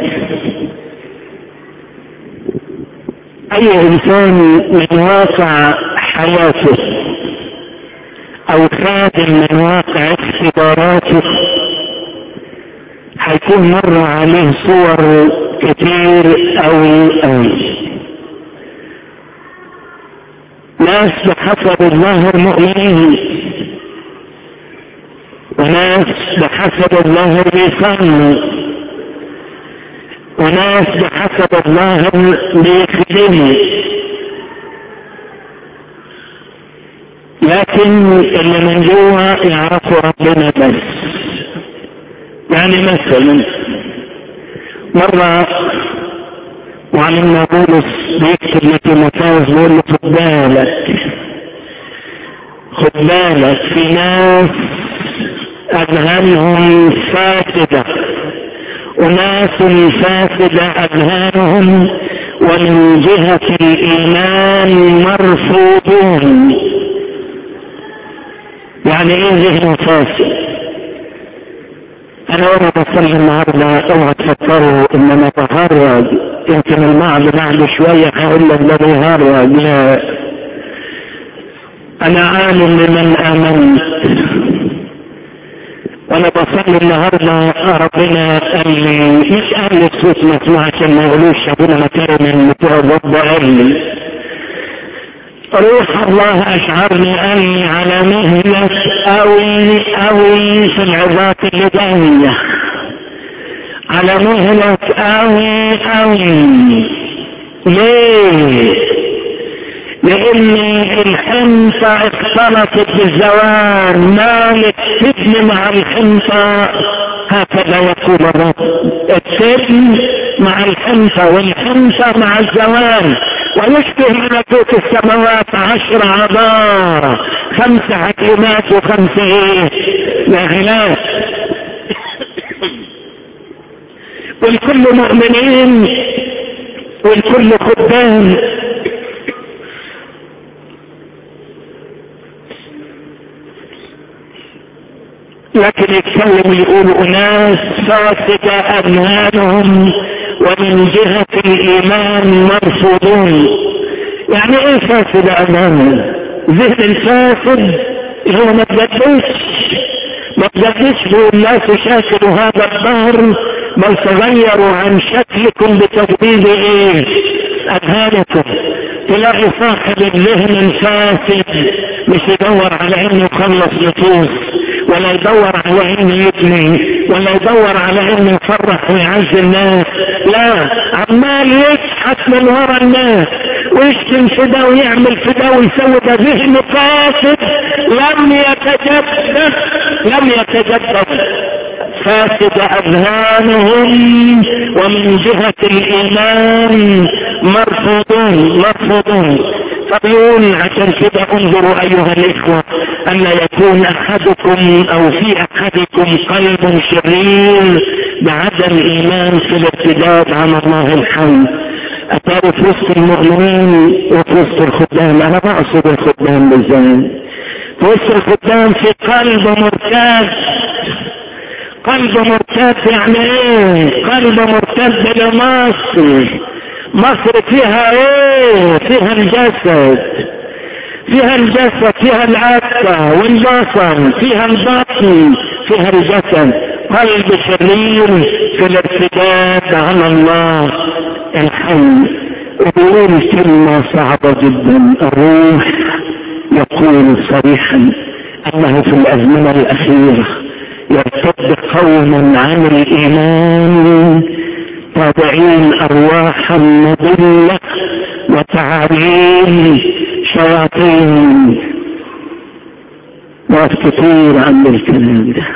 اي انسان من واقع حياته او خادم من واقع اختباراته هيكون مر عليه صور كتير اوي اوي ناس بحسب الظاهر مؤمنين وناس بحسب الظاهر بيصلوا وناس بحسب الظاهر بيخدموا لكن اللي من جوا يعرفوا ربنا بس يعني مثلا مرة معلمنا بولس بيكتب لتيموثاوس بيقول له خد بالك خد بالك في ناس اذهانهم فاسده أناس فاسدة أذهانهم ومن جهة الإيمان مرفوضون يعني إيه ذهن فاسد أنا وأنا بصلي النهاردة أوعى تفكروا إن أنا بهرج يمكن المعنى بعد شوية هقول لك ده بيهرج لا أنا عالم لمن آمنت وانا بصلي النهارده ربنا قال لي مش قال لي الصوت مسموع عشان ما يقولوش ابونا مكارم من بتوع الرب قال لي روح الله اشعرني قال لي على مهلك قوي قوي في العظات اللي جايه على مهلك قوي قوي ليه لان الحنطة اختلطت بالزوال مالك تبني مع الحنطة هكذا يقول الرب التبن مع الحنطة والحنطة مع الزوال ويشبه ملكوت السماوات عشر عبارة خمس حكيمات وخمس ايه ناهلات والكل مؤمنين والكل خدام لكن يتكلم يقول اناس فاسدة اذهانهم ومن جهة الايمان مرفوضون يعني ايه فاسدة اذهانهم ذهن الفاسد هو ما تجدش ما تجدش بالناس شاكلوا هذا الدهر بل تغيروا عن شكلكم بتجديد ايه اذهانكم تلاقي صاحب الذهن الفاسد مش يدور على انه يخلص نفوس ولا يدور على انه يبني ولا يدور على انه يفرح ويعز الناس لا عمال يضحك من ورا الناس ويشتم في ده ويعمل في ده ويسوي ده ذهن فاسد لم يتجدد لم يتجدد فاسد اذهانهم ومن جهة الايمان مرفوضون مرفوضون فبيقول عشان كده انظروا ايها الاخوة ان يكون احدكم او في احدكم قلب شرير بعدم ايمان في الارتداد عن الله الحي اتاري في وسط المؤمنين وفي وسط الخدام انا بقصد الخدام بالذات في وسط الخدام في قلب مرتاد قلب مرتد يعني ايه قلب مرتد لمصر مصر فيها ايه فيها الجسد فيها الجسد فيها العكة والبصر فيها البطن فيها الجسد قلب شرير في الارتداد على الله الحي وبيقول كلمة صعبة جدا الروح يقول صريحا انه في الازمنة الاخيره يرتد قوما عن الايمان تابعين ارواحا مضلة وتعاليم شياطين ناس كتير عن الكلام ده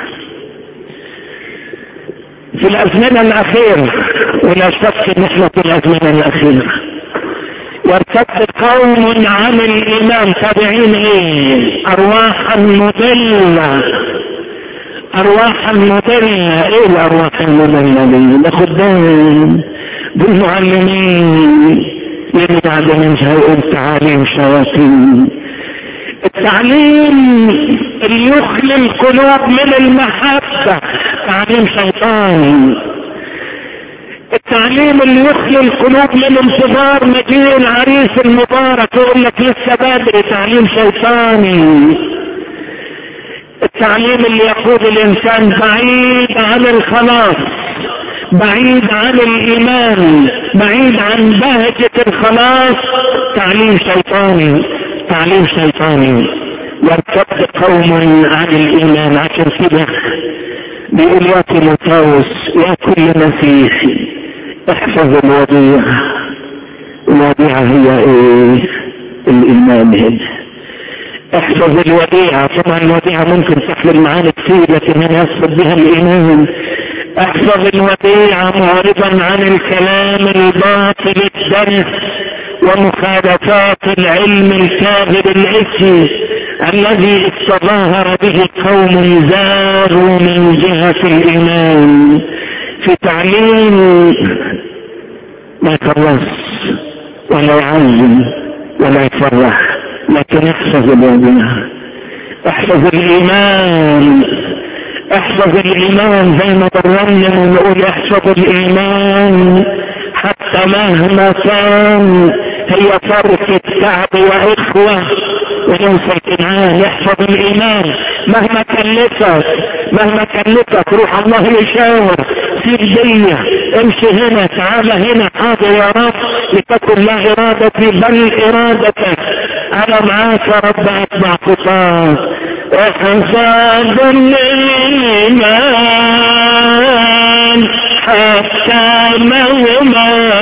في الازمنة الاخيرة ولا شك ان احنا في الازمنة الاخيرة يرتد قوم عن الايمان تابعين ايه ارواحا مضلة ارواح المضلة ايه الارواح المضلة دي ده خدام دول معلمين اللي بعد من هيقول تعاليم شياطين التعليم اللي يخلي القلوب من المحبة تعليم شيطاني التعليم اللي يخلي القلوب من انتظار مجيء العريس المبارك يقول لك لسه بدري تعليم شيطاني التعليم اللي يقود الانسان بعيد عن الخلاص بعيد عن الايمان بعيد عن بهجة الخلاص تعليم شيطاني تعليم شيطاني يرتد قوم عن الايمان عشان كده بيقول يا تيموثاوس يا كل مسيحي احفظ الوديعة الوديعة هي ايه الايمان هنا احفظ الوديعة طبعا الوديعة ممكن تحمل معانا كثير لكن انا اقصد بها الايمان احفظ الوديعة معرضا عن الكلام الباطل الدنس ومخالفات العلم الكاذب الاسم الذي استظاهر به قوم زاروا من جهة الايمان في تعليم ما يكرس ولا يعلم ولا يفرح لكن احفظ الوديعة احفظ الايمان احفظ الايمان زي ما برمنا ونقول احفظ الايمان حتى مهما كان هي فرق الشعب واخوة ونوصل كنعان يحفظ الايمان مهما كلفك مهما كلفك روح الله يشاور سيب دية امشي هنا تعال هنا حاضر يا رب لتكن لا ارادتي بل ارادتك انا معاك يا رب اتبع خطاك احفظ الايمان حتى مهما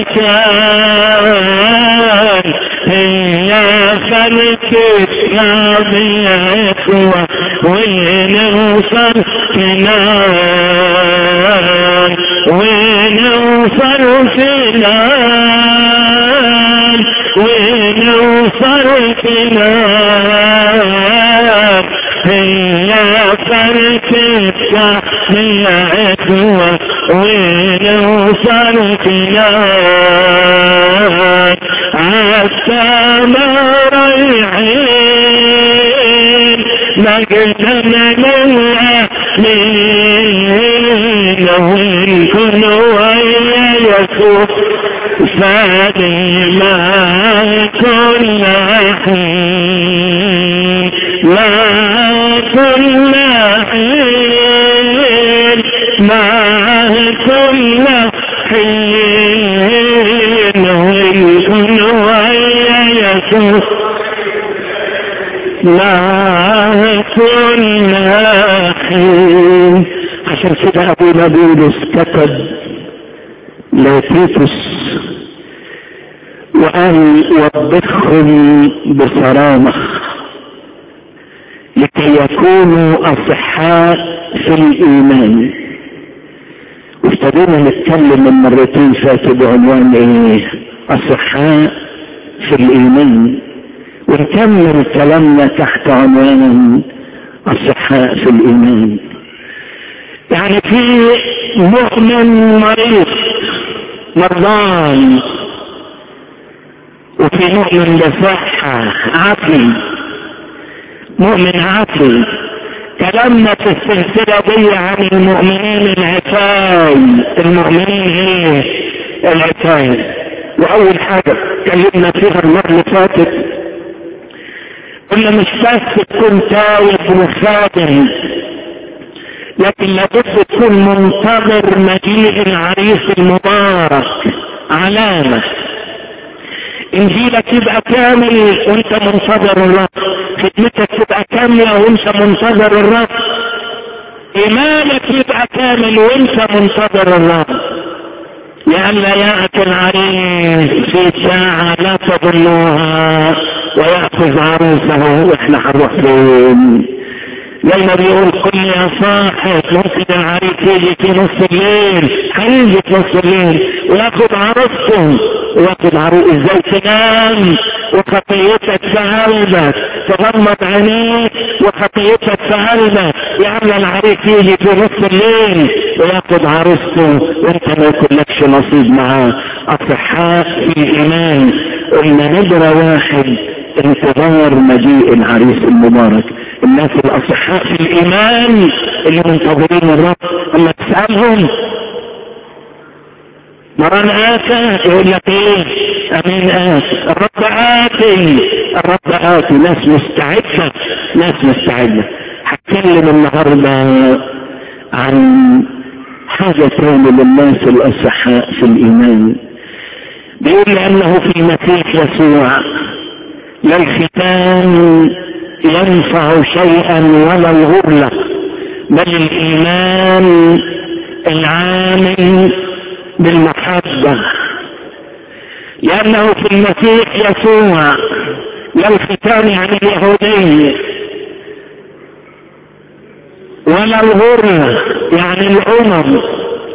كان هي خلق الشعبية ونوصل كنان ونوصل كنان ونوصل كنان هي فرق الشعبية ونوصل كنان السماء رايحين مجدنا للأهلين والكل ويا يسوع فادي ما كل حين ما كل حين ما كل حين والكل ويا يسوع لا كل حين عشان كده ابو نبيلس كتب لتيتوس وقال وبخهم بصرامة لكي يكونوا أصحاء في الإيمان وابتدينا نتكلم من مرتين فاتوا بعنوان ايه أصحاء في الإيمان ونكمل كلامنا تحت عنوان الصحاء في الإيمان يعني في مؤمن مريض مرضان وفي مؤمن بصحة عقلي مؤمن عقلي كلامنا في السلسلة دي عن المؤمنين العتاي المؤمنين ايه العتاي واول حاجة اتكلمنا فيها المرة اللي فاتت قلنا مش بس تكون تايب وخادم لكن لابد تكون منتظر مجيء العريس المبارك علامة انجيلك يبقى كامل وانت منتظر الرب خدمتك تبقى كاملة وانت منتظر الرب ايمانك يبقى كامل وانت منتظر الرب لئلا يأتي العريس في ساعة لا تظنوها ويأخذ عروسه واحنا هنروح فين لما بيقول كل يا صاحب ممكن العريس يجي في نص الليل هيجي في نص الليل وياخد عروسته وياخد عروس ازاي تنام وخطيتك في قلبك تغمض عينيك وخطيتك في قلبك يعمل العريس يجي في نص الليل وياخد عروسته وانت ما يكونلكش نصيب معاه اصحاء في الايمان قلنا نبرة واحد انتظار مجيء العريس المبارك الناس الاصحاء في الايمان اللي منتظرين الرب اما تسألهم مران آتى يقول لك ايه امين آتي الرب آتي الرب آتي ناس مستعدة ناس مستعدة هتكلم النهاردة عن حاجة تاني للناس الاصحاء في الايمان بيقول لانه في المسيح يسوع لا الختان ينفع شيئا ولا الغرلة بل الإيمان العامل بالمحبة لأنه في المسيح يسوع لا الختان عن اليهودية ولا الغرلة يعني الأمم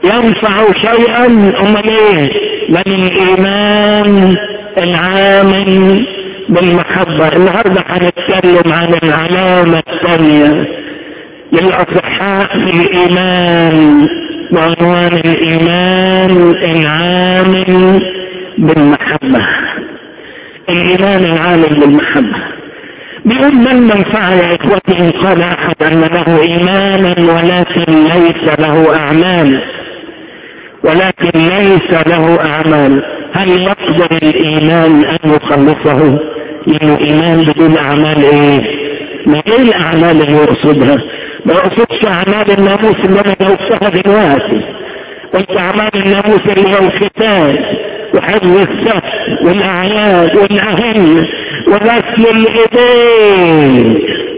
ينفع شيئا امال ايه من الايمان العامل بالمحبة النهاردة هنتكلم عن العلامة الثانية للأصحاء في الإيمان بعنوان الإيمان العامل بالمحبة الإيمان العامل بالمحبة بيقول من من فعل إخوته قال أحد أن له إيمانا ولكن ليس له أعمال ولكن ليس له أعمال هل يقدر الإيمان أن يخلصه لأنه إيمان بدون أعمال إيه ما إيه الأعمال اللي يقصدها ما يقصدش أعمال الناموس اللي أنا جاوبتها دلوقتي قلت أعمال الناموس اللي هو الختان وحفظ السبت والأعياد والأهل وغسل الإيدين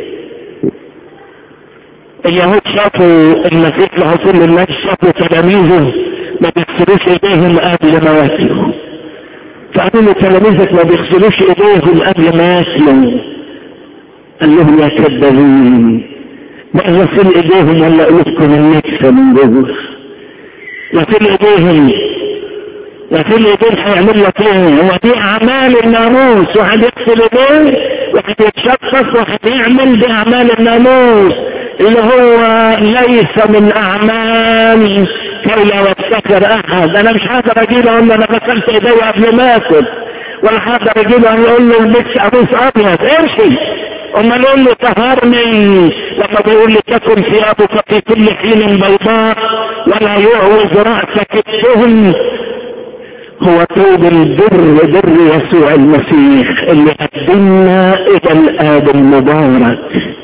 اليهود شافوا المسيح له كل الناس شافوا تلاميذه ما بيغسلوش ايديهم قبل ما ياكلوا فقالوا له تلاميذك ما بيغسلوش ايديهم قبل ما ياكلوا قال لهم يا كذابين بقى غسل ايديهم ولا قلوبكم النكسه من جوه غسل ايديهم غسل ايديهم هيعمل لك ايه هو دي اعمال الناموس واحد يغسل ايديه واحد يتشخص واحد يعمل باعمال الناموس اللي هو ليس من اعمال كي لا يفتكر احد انا مش هقدر اجيله اقول له انا غسلت ايدي قبل ما اكل ولا هقدر اجيله اقول له البس قميص ابيض امشي اما نقول له طهرني لما بيقول لي تكن ثيابك في كل حين بيضاء ولا يعوز راسك الدهن هو طوب البر بر يسوع المسيح اللي قدمنا الى الاب المبارك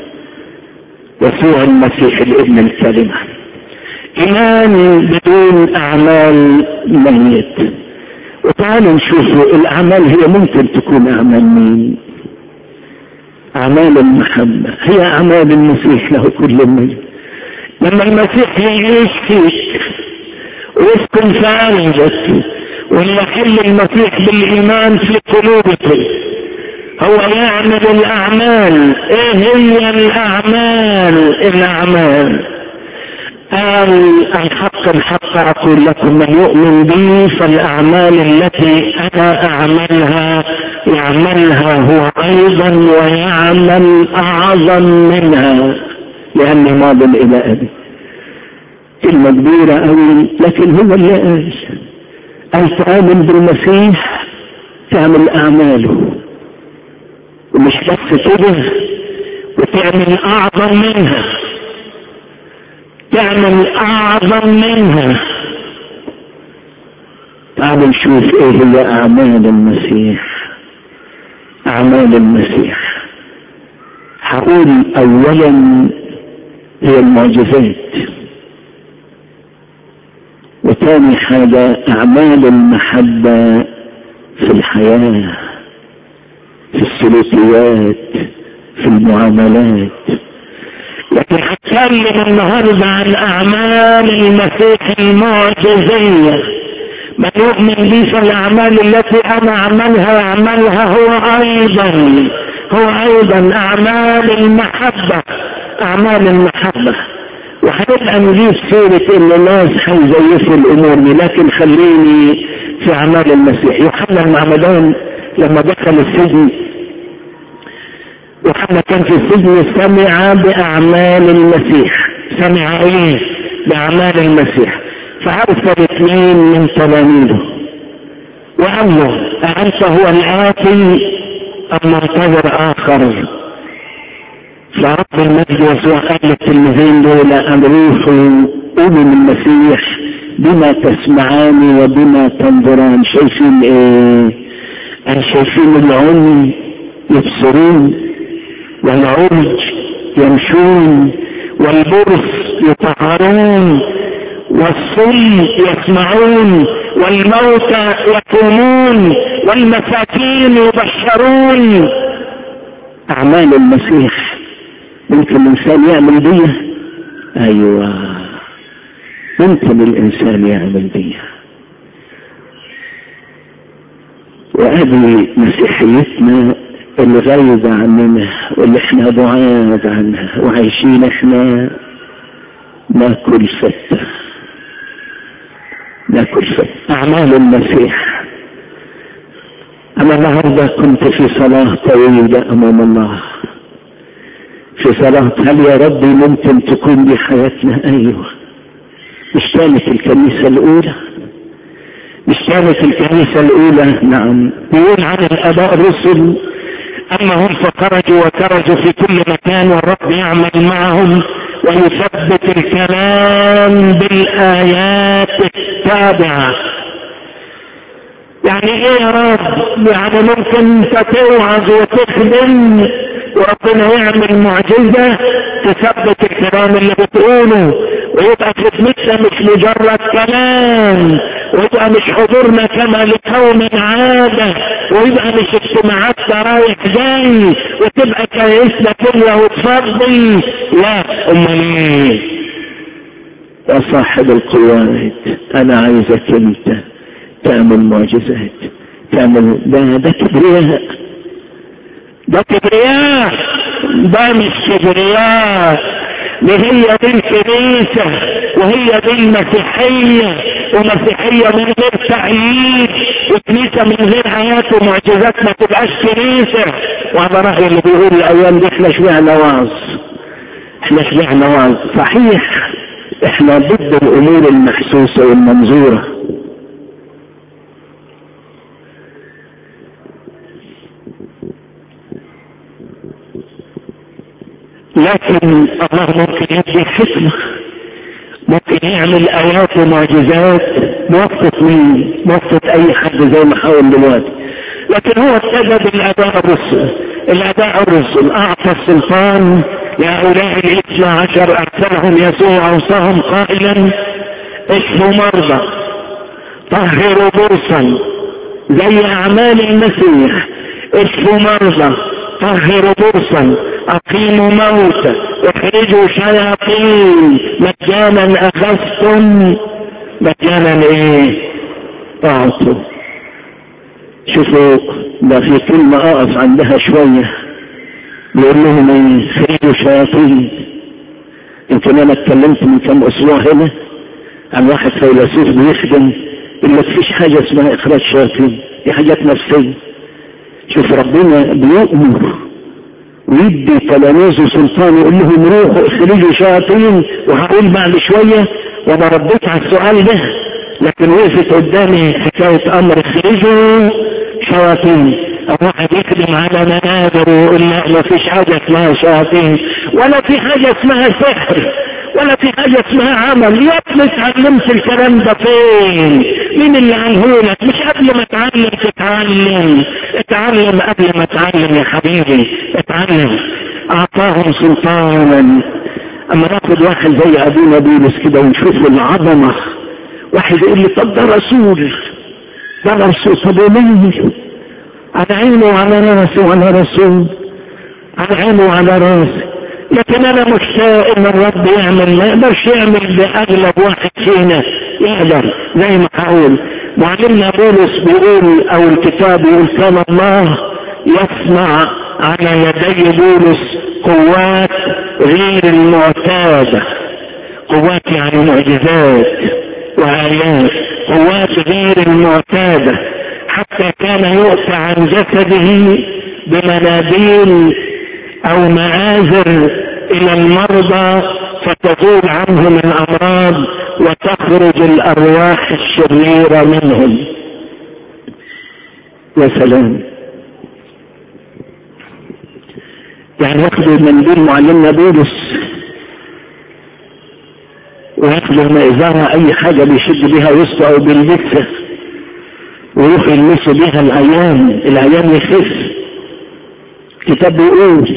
يسوع المسيح الابن الكلمه ايمان بدون اعمال ميت وتعالوا نشوفوا الاعمال هي ممكن تكون اعمال مين اعمال المحبة هي اعمال المسيح له كل من لما المسيح يعيش فيك ويسكن في قلبك ويحل المسيح بالايمان في قلوبك هو يعمل الاعمال ايه هي الاعمال الاعمال قال الحق الحق اقول لكم من يؤمن بي فالاعمال التي انا اعملها يعملها هو ايضا ويعمل اعظم منها لاني ماض الى ابي كلمة كبيرة أوي لكن هو اللي قال قال تآمن بالمسيح تعمل أعماله ومش بس كده وتعمل أعظم منها تعمل اعظم منها تعالوا نشوف ايه هي اعمال المسيح اعمال المسيح هقول اولا هي المعجزات وثاني حاجة اعمال المحبة في الحياة في السلوكيات في المعاملات لكن هتكلم النهارده عن اعمال المسيح المعجزيه من يؤمن بي فالاعمال التي انا اعملها يعملها هو ايضا هو ايضا اعمال المحبه اعمال المحبه وهنبقى نجيب سيرة ان الناس هيزيفوا الامور دي لكن خليني في اعمال المسيح يوحنا المعمدان لما دخل السجن يوحنا كان في السجن سمع بأعمال المسيح سمع ايه بأعمال المسيح فأرسل اثنين من تلاميذه وقال له أأنت هو الآتي أم منتظر آخر فرب المجد يسوع قال للتلميذين دول أن روحوا قولوا للمسيح بما تسمعان وبما تنظران شايفين ايه؟ أن شايفين العمي يبصرون والعرج يمشون والبرص يطهرون والصم يسمعون والموتى يقومون والمساكين يبشرون أعمال المسيح ممكن الإنسان يعمل بيها أيوة ممكن الإنسان يعمل بيها وهذه مسيحيتنا اللي غايبة عننا واللي احنا بعاد عنها وعايشين احنا ناكل فتة ناكل فيه أعمال المسيح أنا النهاردة كنت في صلاة طويلة أمام الله في صلاة هل يا ربي ممكن تكون دي حياتنا أيوه مش كانت الكنيسة الأولى مش كانت الكنيسة الأولى نعم بيقول عن الآباء الرسل أما هم فخرجوا وكرجوا في كل مكان والرب يعمل معهم ويثبت الكلام بالآيات التابعة يعني ايه يا رب يعني ممكن انت توعظ وتخدم وربنا يعمل معجزة تثبت الكلام اللي بتقوله ويبقى خدمتنا مش مجرد كلام ويبقى مش حضورنا كما لقوم عادة ويبقى مش اجتماعات رايح جاي وتبقى كنيسنا كلها وتفضي لا امال ايه يا صاحب القوات انا عايزك انت تعمل معجزات تعمل ده ده كبرياء ده كبرياء ده مش كبرياء دي هي دي الكنيسة وهي دي المسيحية ومسيحية من غير تعييد وكنيسة من غير حياة ومعجزات ما تبقاش كنيسة وهذا رأي اللي بيقول الأيام دي احنا شبعنا وعظ احنا شبعنا وعظ صحيح احنا ضد الأمور المحسوسة والمنظورة لكن الله ممكن يدي حكمة ممكن يعمل آيات ومعجزات موقف مين موقف أي حد زي ما حاول دلوقتي لكن هو ابتدى بالأداء الرسل الأداء الرسل أعطى السلطان لهؤلاء الاثنى عشر أرسلهم يسوع أوصاهم قائلا اشفوا مرضى طهروا برصا زي أعمال المسيح اشفوا مرضى طهروا برصا أقيموا موتى اخرجوا شياطين مجانا أخذتم مجانا ايه اعطوا شوفوا ده في كلمة اقف عندها شوية بيقول لهم ايه اخرجوا شياطين يمكن انا اتكلمت من كم اسبوع هنا عن واحد فيلسوف بيخدم يقول لك فيش حاجة اسمها اخراج شياطين دي حاجات نفسية شوف ربنا بيؤمر ويدي تلاميذه سلطان يقول لهم روحوا اخرجوا شياطين وهقول بعد شوية وانا رديت على السؤال ده لكن وقفت قدامي حكاية امر اخرجوا شياطين او واحد يخدم على منابر ويقول لا ما فيش حاجة اسمها شياطين ولا في حاجة اسمها سحر ولا في حاجة اسمها عمل يا ابني اتعلمت الكلام ده فين مين اللي علمهولك مش قبل ما تعلم تتعلم اتعلم قبل ما تعلم يا حبيبي اتعلم اعطاهم سلطانا اما ناخد واحد زي ابونا بولس كده ونشوف العظمة واحد يقول لي طب ده رسول ده رسول طب وليه على عينه وعلى راسه وعلى رسول على عينه وعلى راسه لكن انا مشتاق ان الرب يعمل ما يقدرش يعمل باغلب واحد فينا يقدر زي ما هقول معلمنا بولس بيقول او الكتاب يقول كان الله يصنع على يدي بولس قوات غير المعتادة قوات يعني معجزات وآيات قوات غير المعتادة حتى كان يؤتى عن جسده بمناديل او معاذر الى المرضى فتزول عنهم الامراض وتخرج الارواح الشريرة منهم يا سلام يعني ياخدوا منديل معلمنا بولس وياخدوا مئزرة اي حاجة بيشد بيها وسطه او بيلبسها ويروح يلمسوا بيها الايام الايام يخف الكتاب بيقول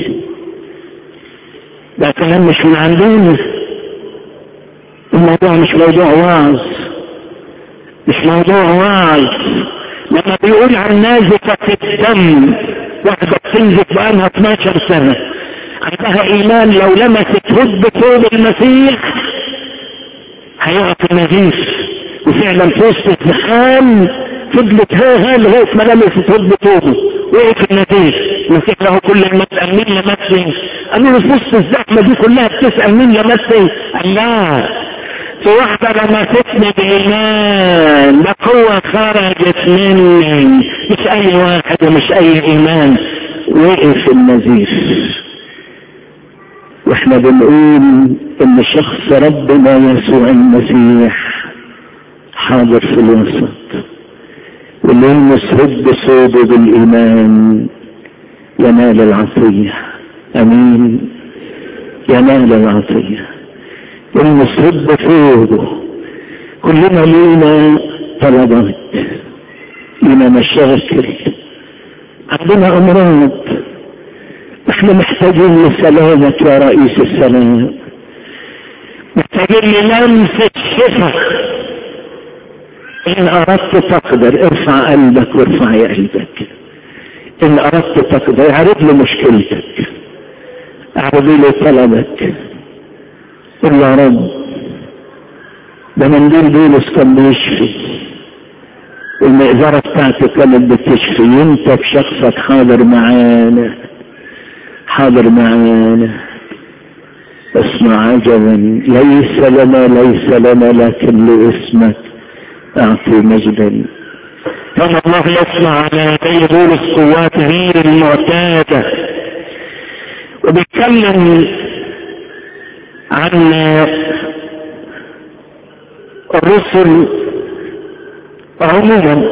ده كلام مش من عندنا الموضوع مش موضوع وعظ مش موضوع وعظ لما بيقول عن نازفة الدم واحدة بتنزف بقالها 12 سنة عندها ايمان لو لمست هب ثوب المسيح هيقف النزيف وفعلا في وسط الزحام فضلت ها ها لغايه ما لمست هب ثوبه وقف النزيف المسيح له كل المسأل مين لمسني قالوا له في وسط الزحمه دي كلها بتسأل مين لمسني قال لا في واحدة لمستني بإيمان ده قوة خرجت مني مش أي واحد ومش أي إيمان وقف النزيف واحنا بنقول ان شخص ربنا يسوع المسيح حاضر في الوسط واللي يلمس رد صوبه بالايمان ينال العطيه امين ينال العطيه يلمس رد صوبه كلنا لينا طلبات لينا مشاكل عندنا امراض احنا محتاجين لسلامك يا رئيس السلام محتاجين للمسة شفاء ان اردت تقدر ارفع قلبك وارفع قلبك ان اردت تقدر اعرض له مشكلتك اعرض له طلبك قل يا رب ده منديل بولس كان بيشفي والمئزرة بتاعته كانت بتشفي انت بشخصك حاضر معانا حاضر معانا اسمع عجبا ليس لنا ليس لنا لكن لاسمك اعطي مجدا كما الله يسمع على يدي بولس قواته المعتادة وبيتكلم عن الرسل عموما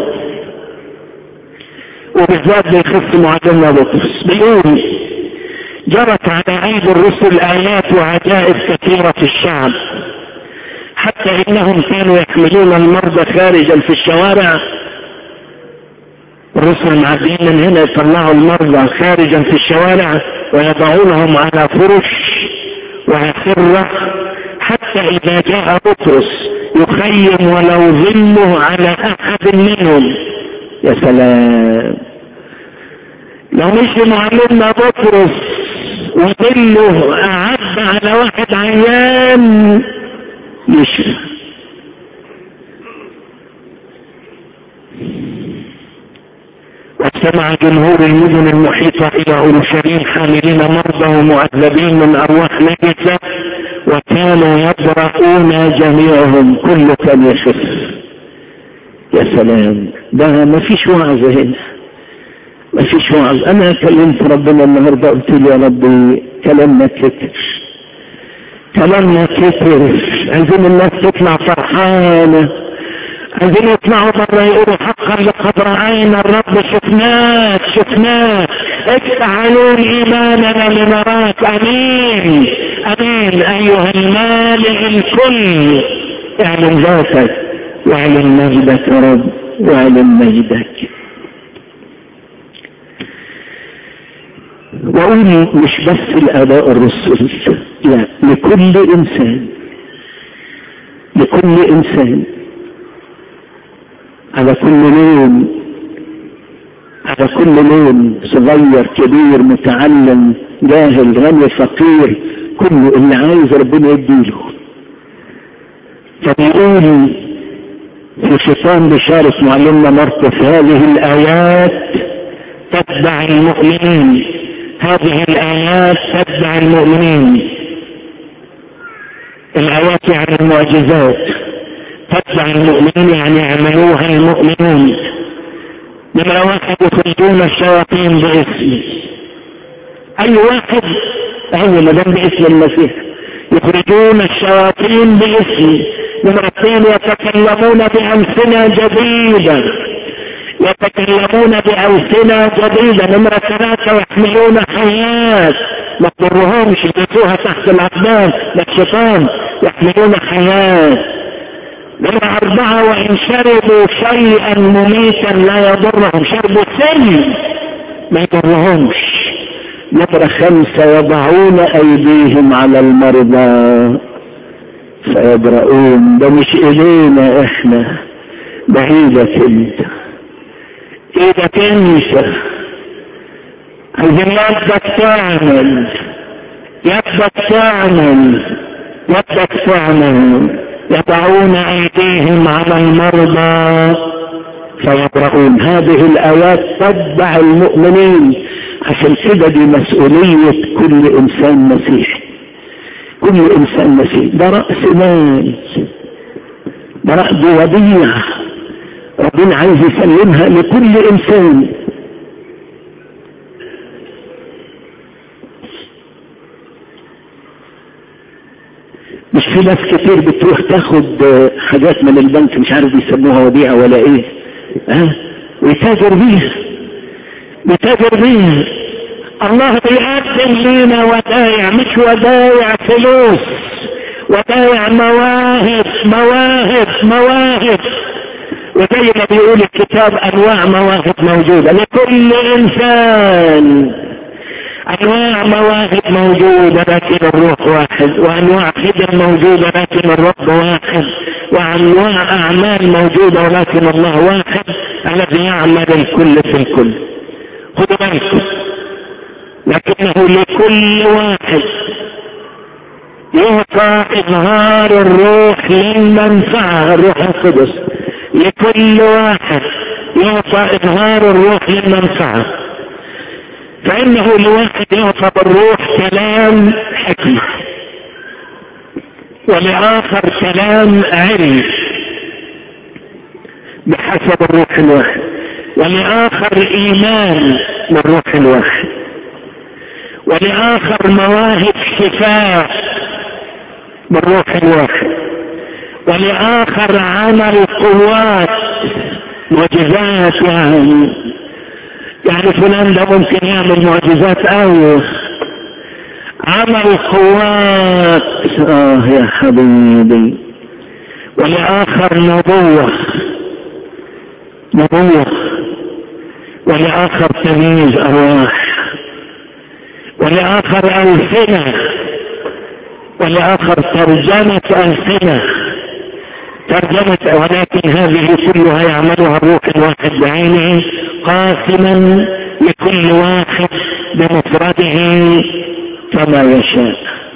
وبالذات بيخص معلمنا بطرس بيقول جرت على عيد الرسل آيات وعجائب كثيرة في الشعب حتى إنهم كانوا يحملون المرضى خارجا في الشوارع الرسل معدين من هنا يطلعوا المرضى خارجا في الشوارع ويضعونهم على فرش ويخر حتى إذا جاء بطرس يخيم ولو ظله على أحد منهم يا سلام لو مش معلمنا بطرس وظله أعد على واحد عيان يشفى واجتمع جمهور المدن المحيطة إلى أورشليم حاملين مرضى ومعذبين من أرواح نجسة وكانوا يبرؤون جميعهم كل كان يخف يا سلام ده ما فيش وعظ هنا ما فيش وعظ انا كلمت ربنا النهارده قلت له يا ربي كلامنا كتر كلامنا كتر عايزين الناس تطلع فرحانه عايزين يطلعوا بره يقولوا حقا لقد راينا الرب شفناك شفناك افتح عيون ايماننا لنراك امين امين ايها المالئ الكل اعلن ذاتك واعلن مجدك يا رب واعلن مجدك واقول مش بس الاباء الرسل لا لكل انسان لكل انسان على كل لون على كل لون صغير كبير متعلم جاهل غني فقير كله اللي عايز ربنا يديله فبيقول في ختام بشارة معلمنا مرقس هذه الآيات تتبع المؤمنين هذه الآيات تتبع المؤمنين الآيات يعني المعجزات تتبع المؤمنين يعني يعملوها المؤمنون نمرة واحد يخرجون الشياطين باسمي أي واحد هو ما دام باسم المسيح يخرجون الشياطين باسمي نمرة اثنين يتكلمون بألسنة جديدة يتكلمون بألسنة جديدة نمرة ثلاثة يحملون حياة ما تضرهمش يدسوها تحت الأقدام للشيطان يحملون حياة نمرة أربعة وإن شربوا شيئا مميتا لا يضرهم شربوا سم ما يضرهمش نمرة خمسة يضعون أيديهم على المرضى فيبرؤون ده مش إيدينا إحنا ده إيدك أنت إيدك أنت عايزين يدك تعمل يدك تعمل يدك تعمل يضعون أيديهم على المرضى فيبرؤون هذه الآيات تتبع المؤمنين عشان كده دي مسؤولية كل إنسان مسيحي كل إنسان مسيحي ده رأس مال دي وديعة ربنا عايز يسلمها لكل انسان مش في ناس كتير بتروح تاخد حاجات من البنك مش عارف بيسموها وديعة ولا ايه ها أه؟ ويتاجر بيها بيتاجر بيها الله بيقدم لنا ودايع مش ودايع فلوس ودايع مواهب مواهب مواهب وزي ما بيقول الكتاب انواع مواهب موجودة لكل انسان انواع مواهب موجودة لكن الروح واحد وانواع خدم موجودة لكن الرب واحد وانواع اعمال موجودة ولكن الله واحد الذي يعمل الكل في الكل خدوا بالكم لكنه لكل واحد يعطى اظهار الروح للمنفعة الروح القدس لكل واحد يعطى اظهار الروح للمنفعة فانه لواحد يعطى بالروح كلام حكمة ولآخر كلام علم بحسب الروح الواحد ولآخر ايمان بالروح الواحد ولآخر مواهب شفاء بالروح الواحد ولآخر عمل قوات معجزات يعني يعني فلان ده ممكن يعمل معجزات أوي عمل قوات آه يا حبيبي ولآخر نبوة نبوة ولآخر تمييز أرواح ولآخر ألسنة ولآخر ترجمة ألسنة ترجمة ولكن هذه كلها يعملها الروح الواحد بعينه قاسما لكل واحد بمفرده كما يشاء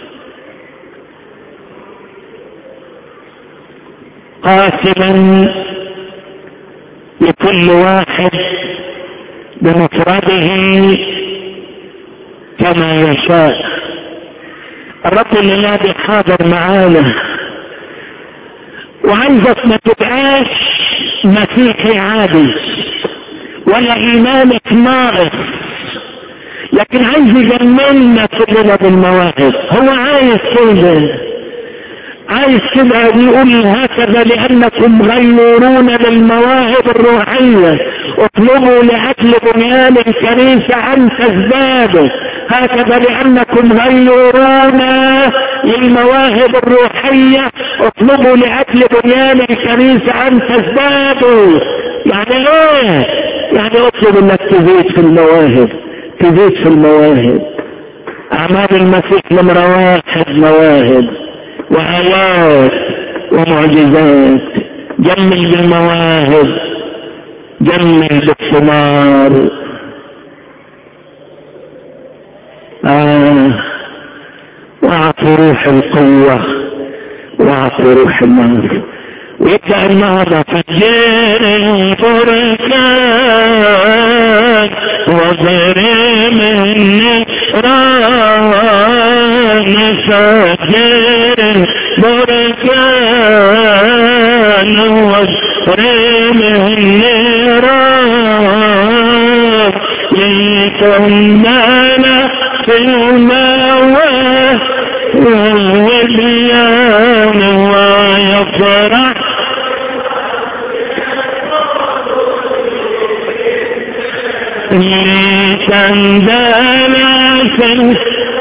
قاسما لكل واحد بمفرده كما يشاء الرب الذي حاضر معانا وعايزك ما تبقاش مسيحي عادي ولا ايمانك ناقص لكن عايز يجملنا كلنا بالمواهب هو عايز كده عايز كده يقول هكذا لانكم غيرون للمواهب الروحية اطلبوا لاجل بنيان الكنيسة ان تزدادوا هكذا لانكم غيرون للمواهب الروحية اطلبوا لاجل بنيان الكنيسة ان تزدادوا يعني ايه يعني اطلب انك تزيد في المواهب تزيد في المواهب اعمال المسيح نمرة واحد مواهب وآيات ومعجزات جمل بالمواهب جمل بالثمار آه واعطوا روح القوة واعطوا روح النار ويبدأ النهضة فجر البركان وضرم النيران فجر البركان وضرم النيران لتمنى في المواه والوليان ويفرح لتندل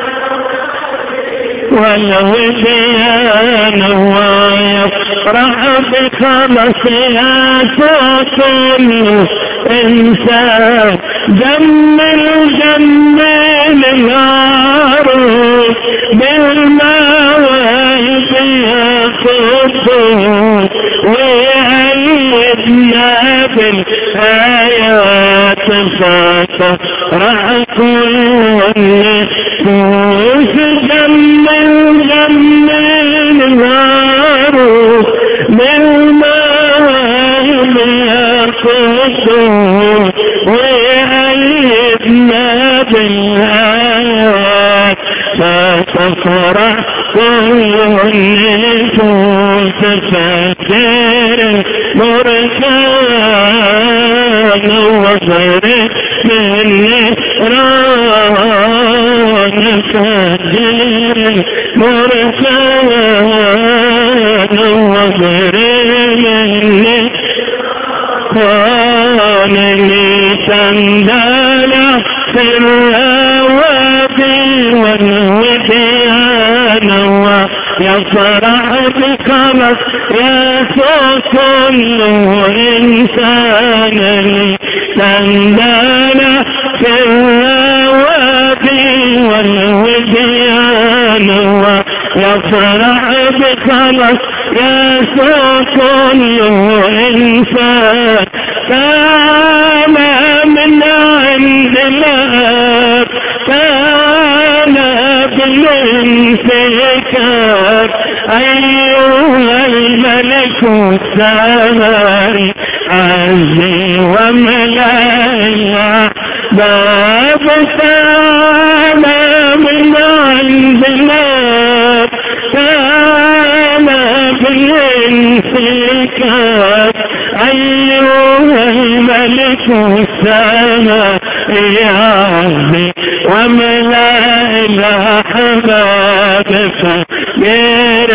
والوديان ويفرح بخلصها كل انسان جمل جمل النار بالمواهب ياخذه ويعيدنا بالآيات فتفرح كل نفوس جمل جمل النار بالمواهب ياخذه ويعيدنا بالآيات فتفرح كل النفوس فجر بركان وفرح من نيران فجر بركان وفرح من نيران سندالا في الروابي والوديان ويفرح بخلص يسوع كل إنسان سندالا في الروابي والوديان ويفرح بخلص يسوع كل إنسان كان من عند الله كان بالانفكاك أيها الملك السماري عزي وملايا باب كان من عند الله كان بالانفكاك أيها الملك السماء يا ربي وملائكة حبابك غير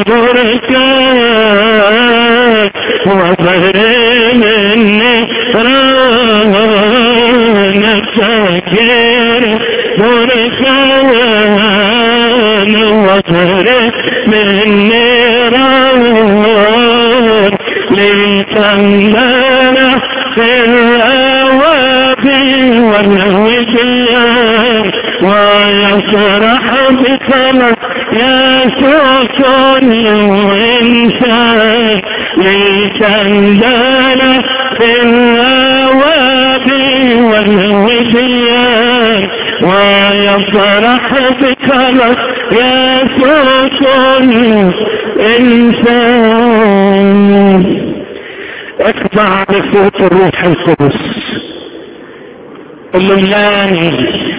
البركات وفر مني رانك غير بركان وفر مني رانك لتمنى في الأوابي والوديان ويفرح بخلق يسوع كل إنسان لتمنى في الأوابي والوديان ويفرح بخلق يسوع كل إنسان اخضع لصوت الروح القدس املاني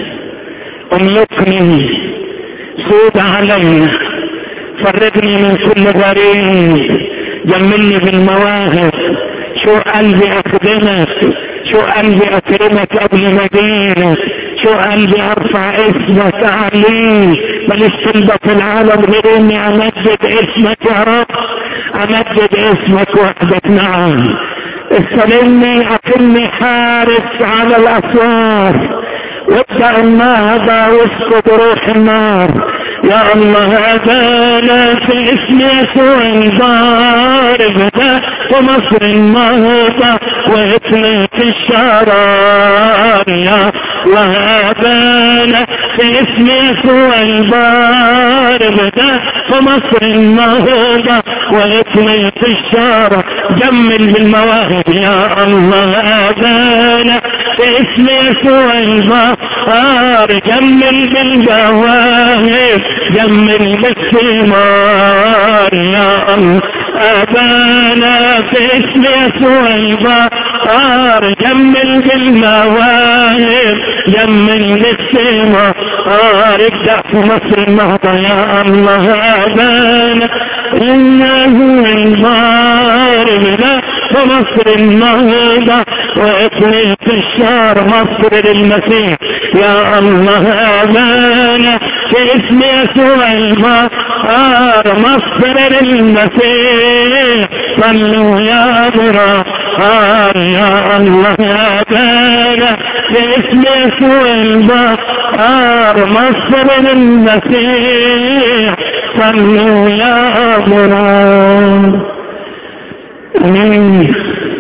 املكني سود علي فرجني من كل غريب جملني بالمواهب شو قلبي اخدمك شو قلبي اكرمك قبل مدينك شو قلبي ارفع اسمك اعليه ماليش تلبس العالم غير اني امجد اسمك يا رب امجد اسمك وحدك نعم استلمني اكني حارس على الاسوار وابدأ النهضة واسكت روح النار يا الله هدانا في اسم يسوع الضارب ده ومصر النهضة واطلق الشرار يا الله هدانا في اسم يسوع الضارب ده ومصر النهضة واطلق الشرار جمل بالمواهب يا الله هدانا في اسم يسوع الضارب جمل بالجواهب جمل بالثمار يا الله أبانا في اسم يسوع البار جمل بالمواهب جمل بالثمار ابدأ في مصر النهضة يا الله أبانا إنه البار بلا ومصر النهضة وإطلق الشار مصر للمسيح يا الله أبانا في اسم يسوع البار مصر للمسيح صلوا يا أبرار يا الله أبانا في اسم يسوع البار مصر للمسيح صلوا يا أبرار امين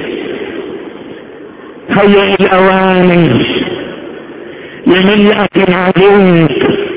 هيئ الاواني لملأة العديد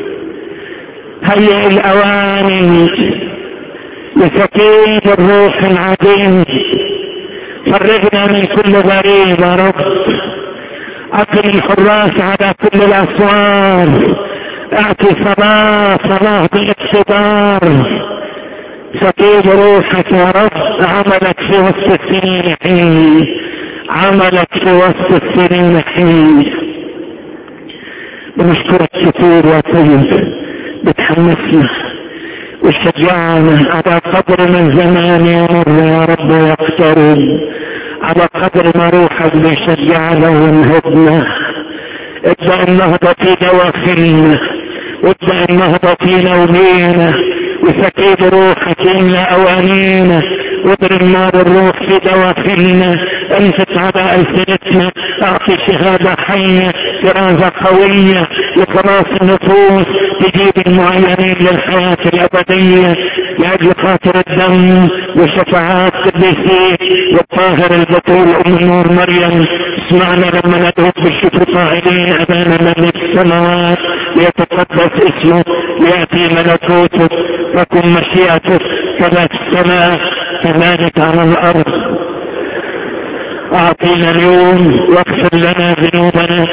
هيئ الاواني لسكين الروح العديد فرجنا من كل غريب يا رب اقم الحراس على كل الاسوار اعطي صلاة صلاة بالاقتدار سكيب روحك يا رب عملك في وسط السنين حين عملك في وسط السنين حين بنشكرك كثير يا سيد يحمسنا ويشجعنا على قدر من زمان يمر يا رب يقترب على قدر ما روحك بيشجعنا وينهضنا ابدأ النهضة في دواخلنا وابدأ النهضة في نومينا وسكيب روحك إلا أوانينا واضرب نار الروح في دواخلنا انفت على ألسنتنا أعطي شهادة حية فرازة قوية لخلاص النفوس تجيب المعينين للحياة الأبدية لأجل خاطر الدم وشفاعات قديسيك والطاهر البطول أم النور مريم اسمعنا لما ندعوك بالشكر قائلين أبانا الذي في السماوات ليتقدس اسمك ليأتي ملكوتك وكن مشيئتك كما في السماء كذلك على الأرض أعطينا اليوم واغفر لنا ذنوبنا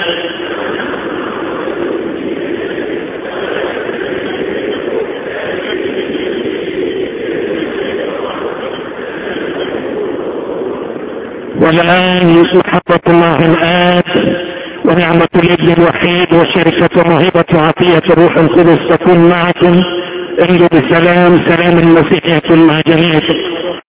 والآن محبة الله الآب ونعمة الابن الوحيد وشركة موهبة عطية الروح القدس تكون معكم انجو بسلام سلام المسيح يكون مع جميعكم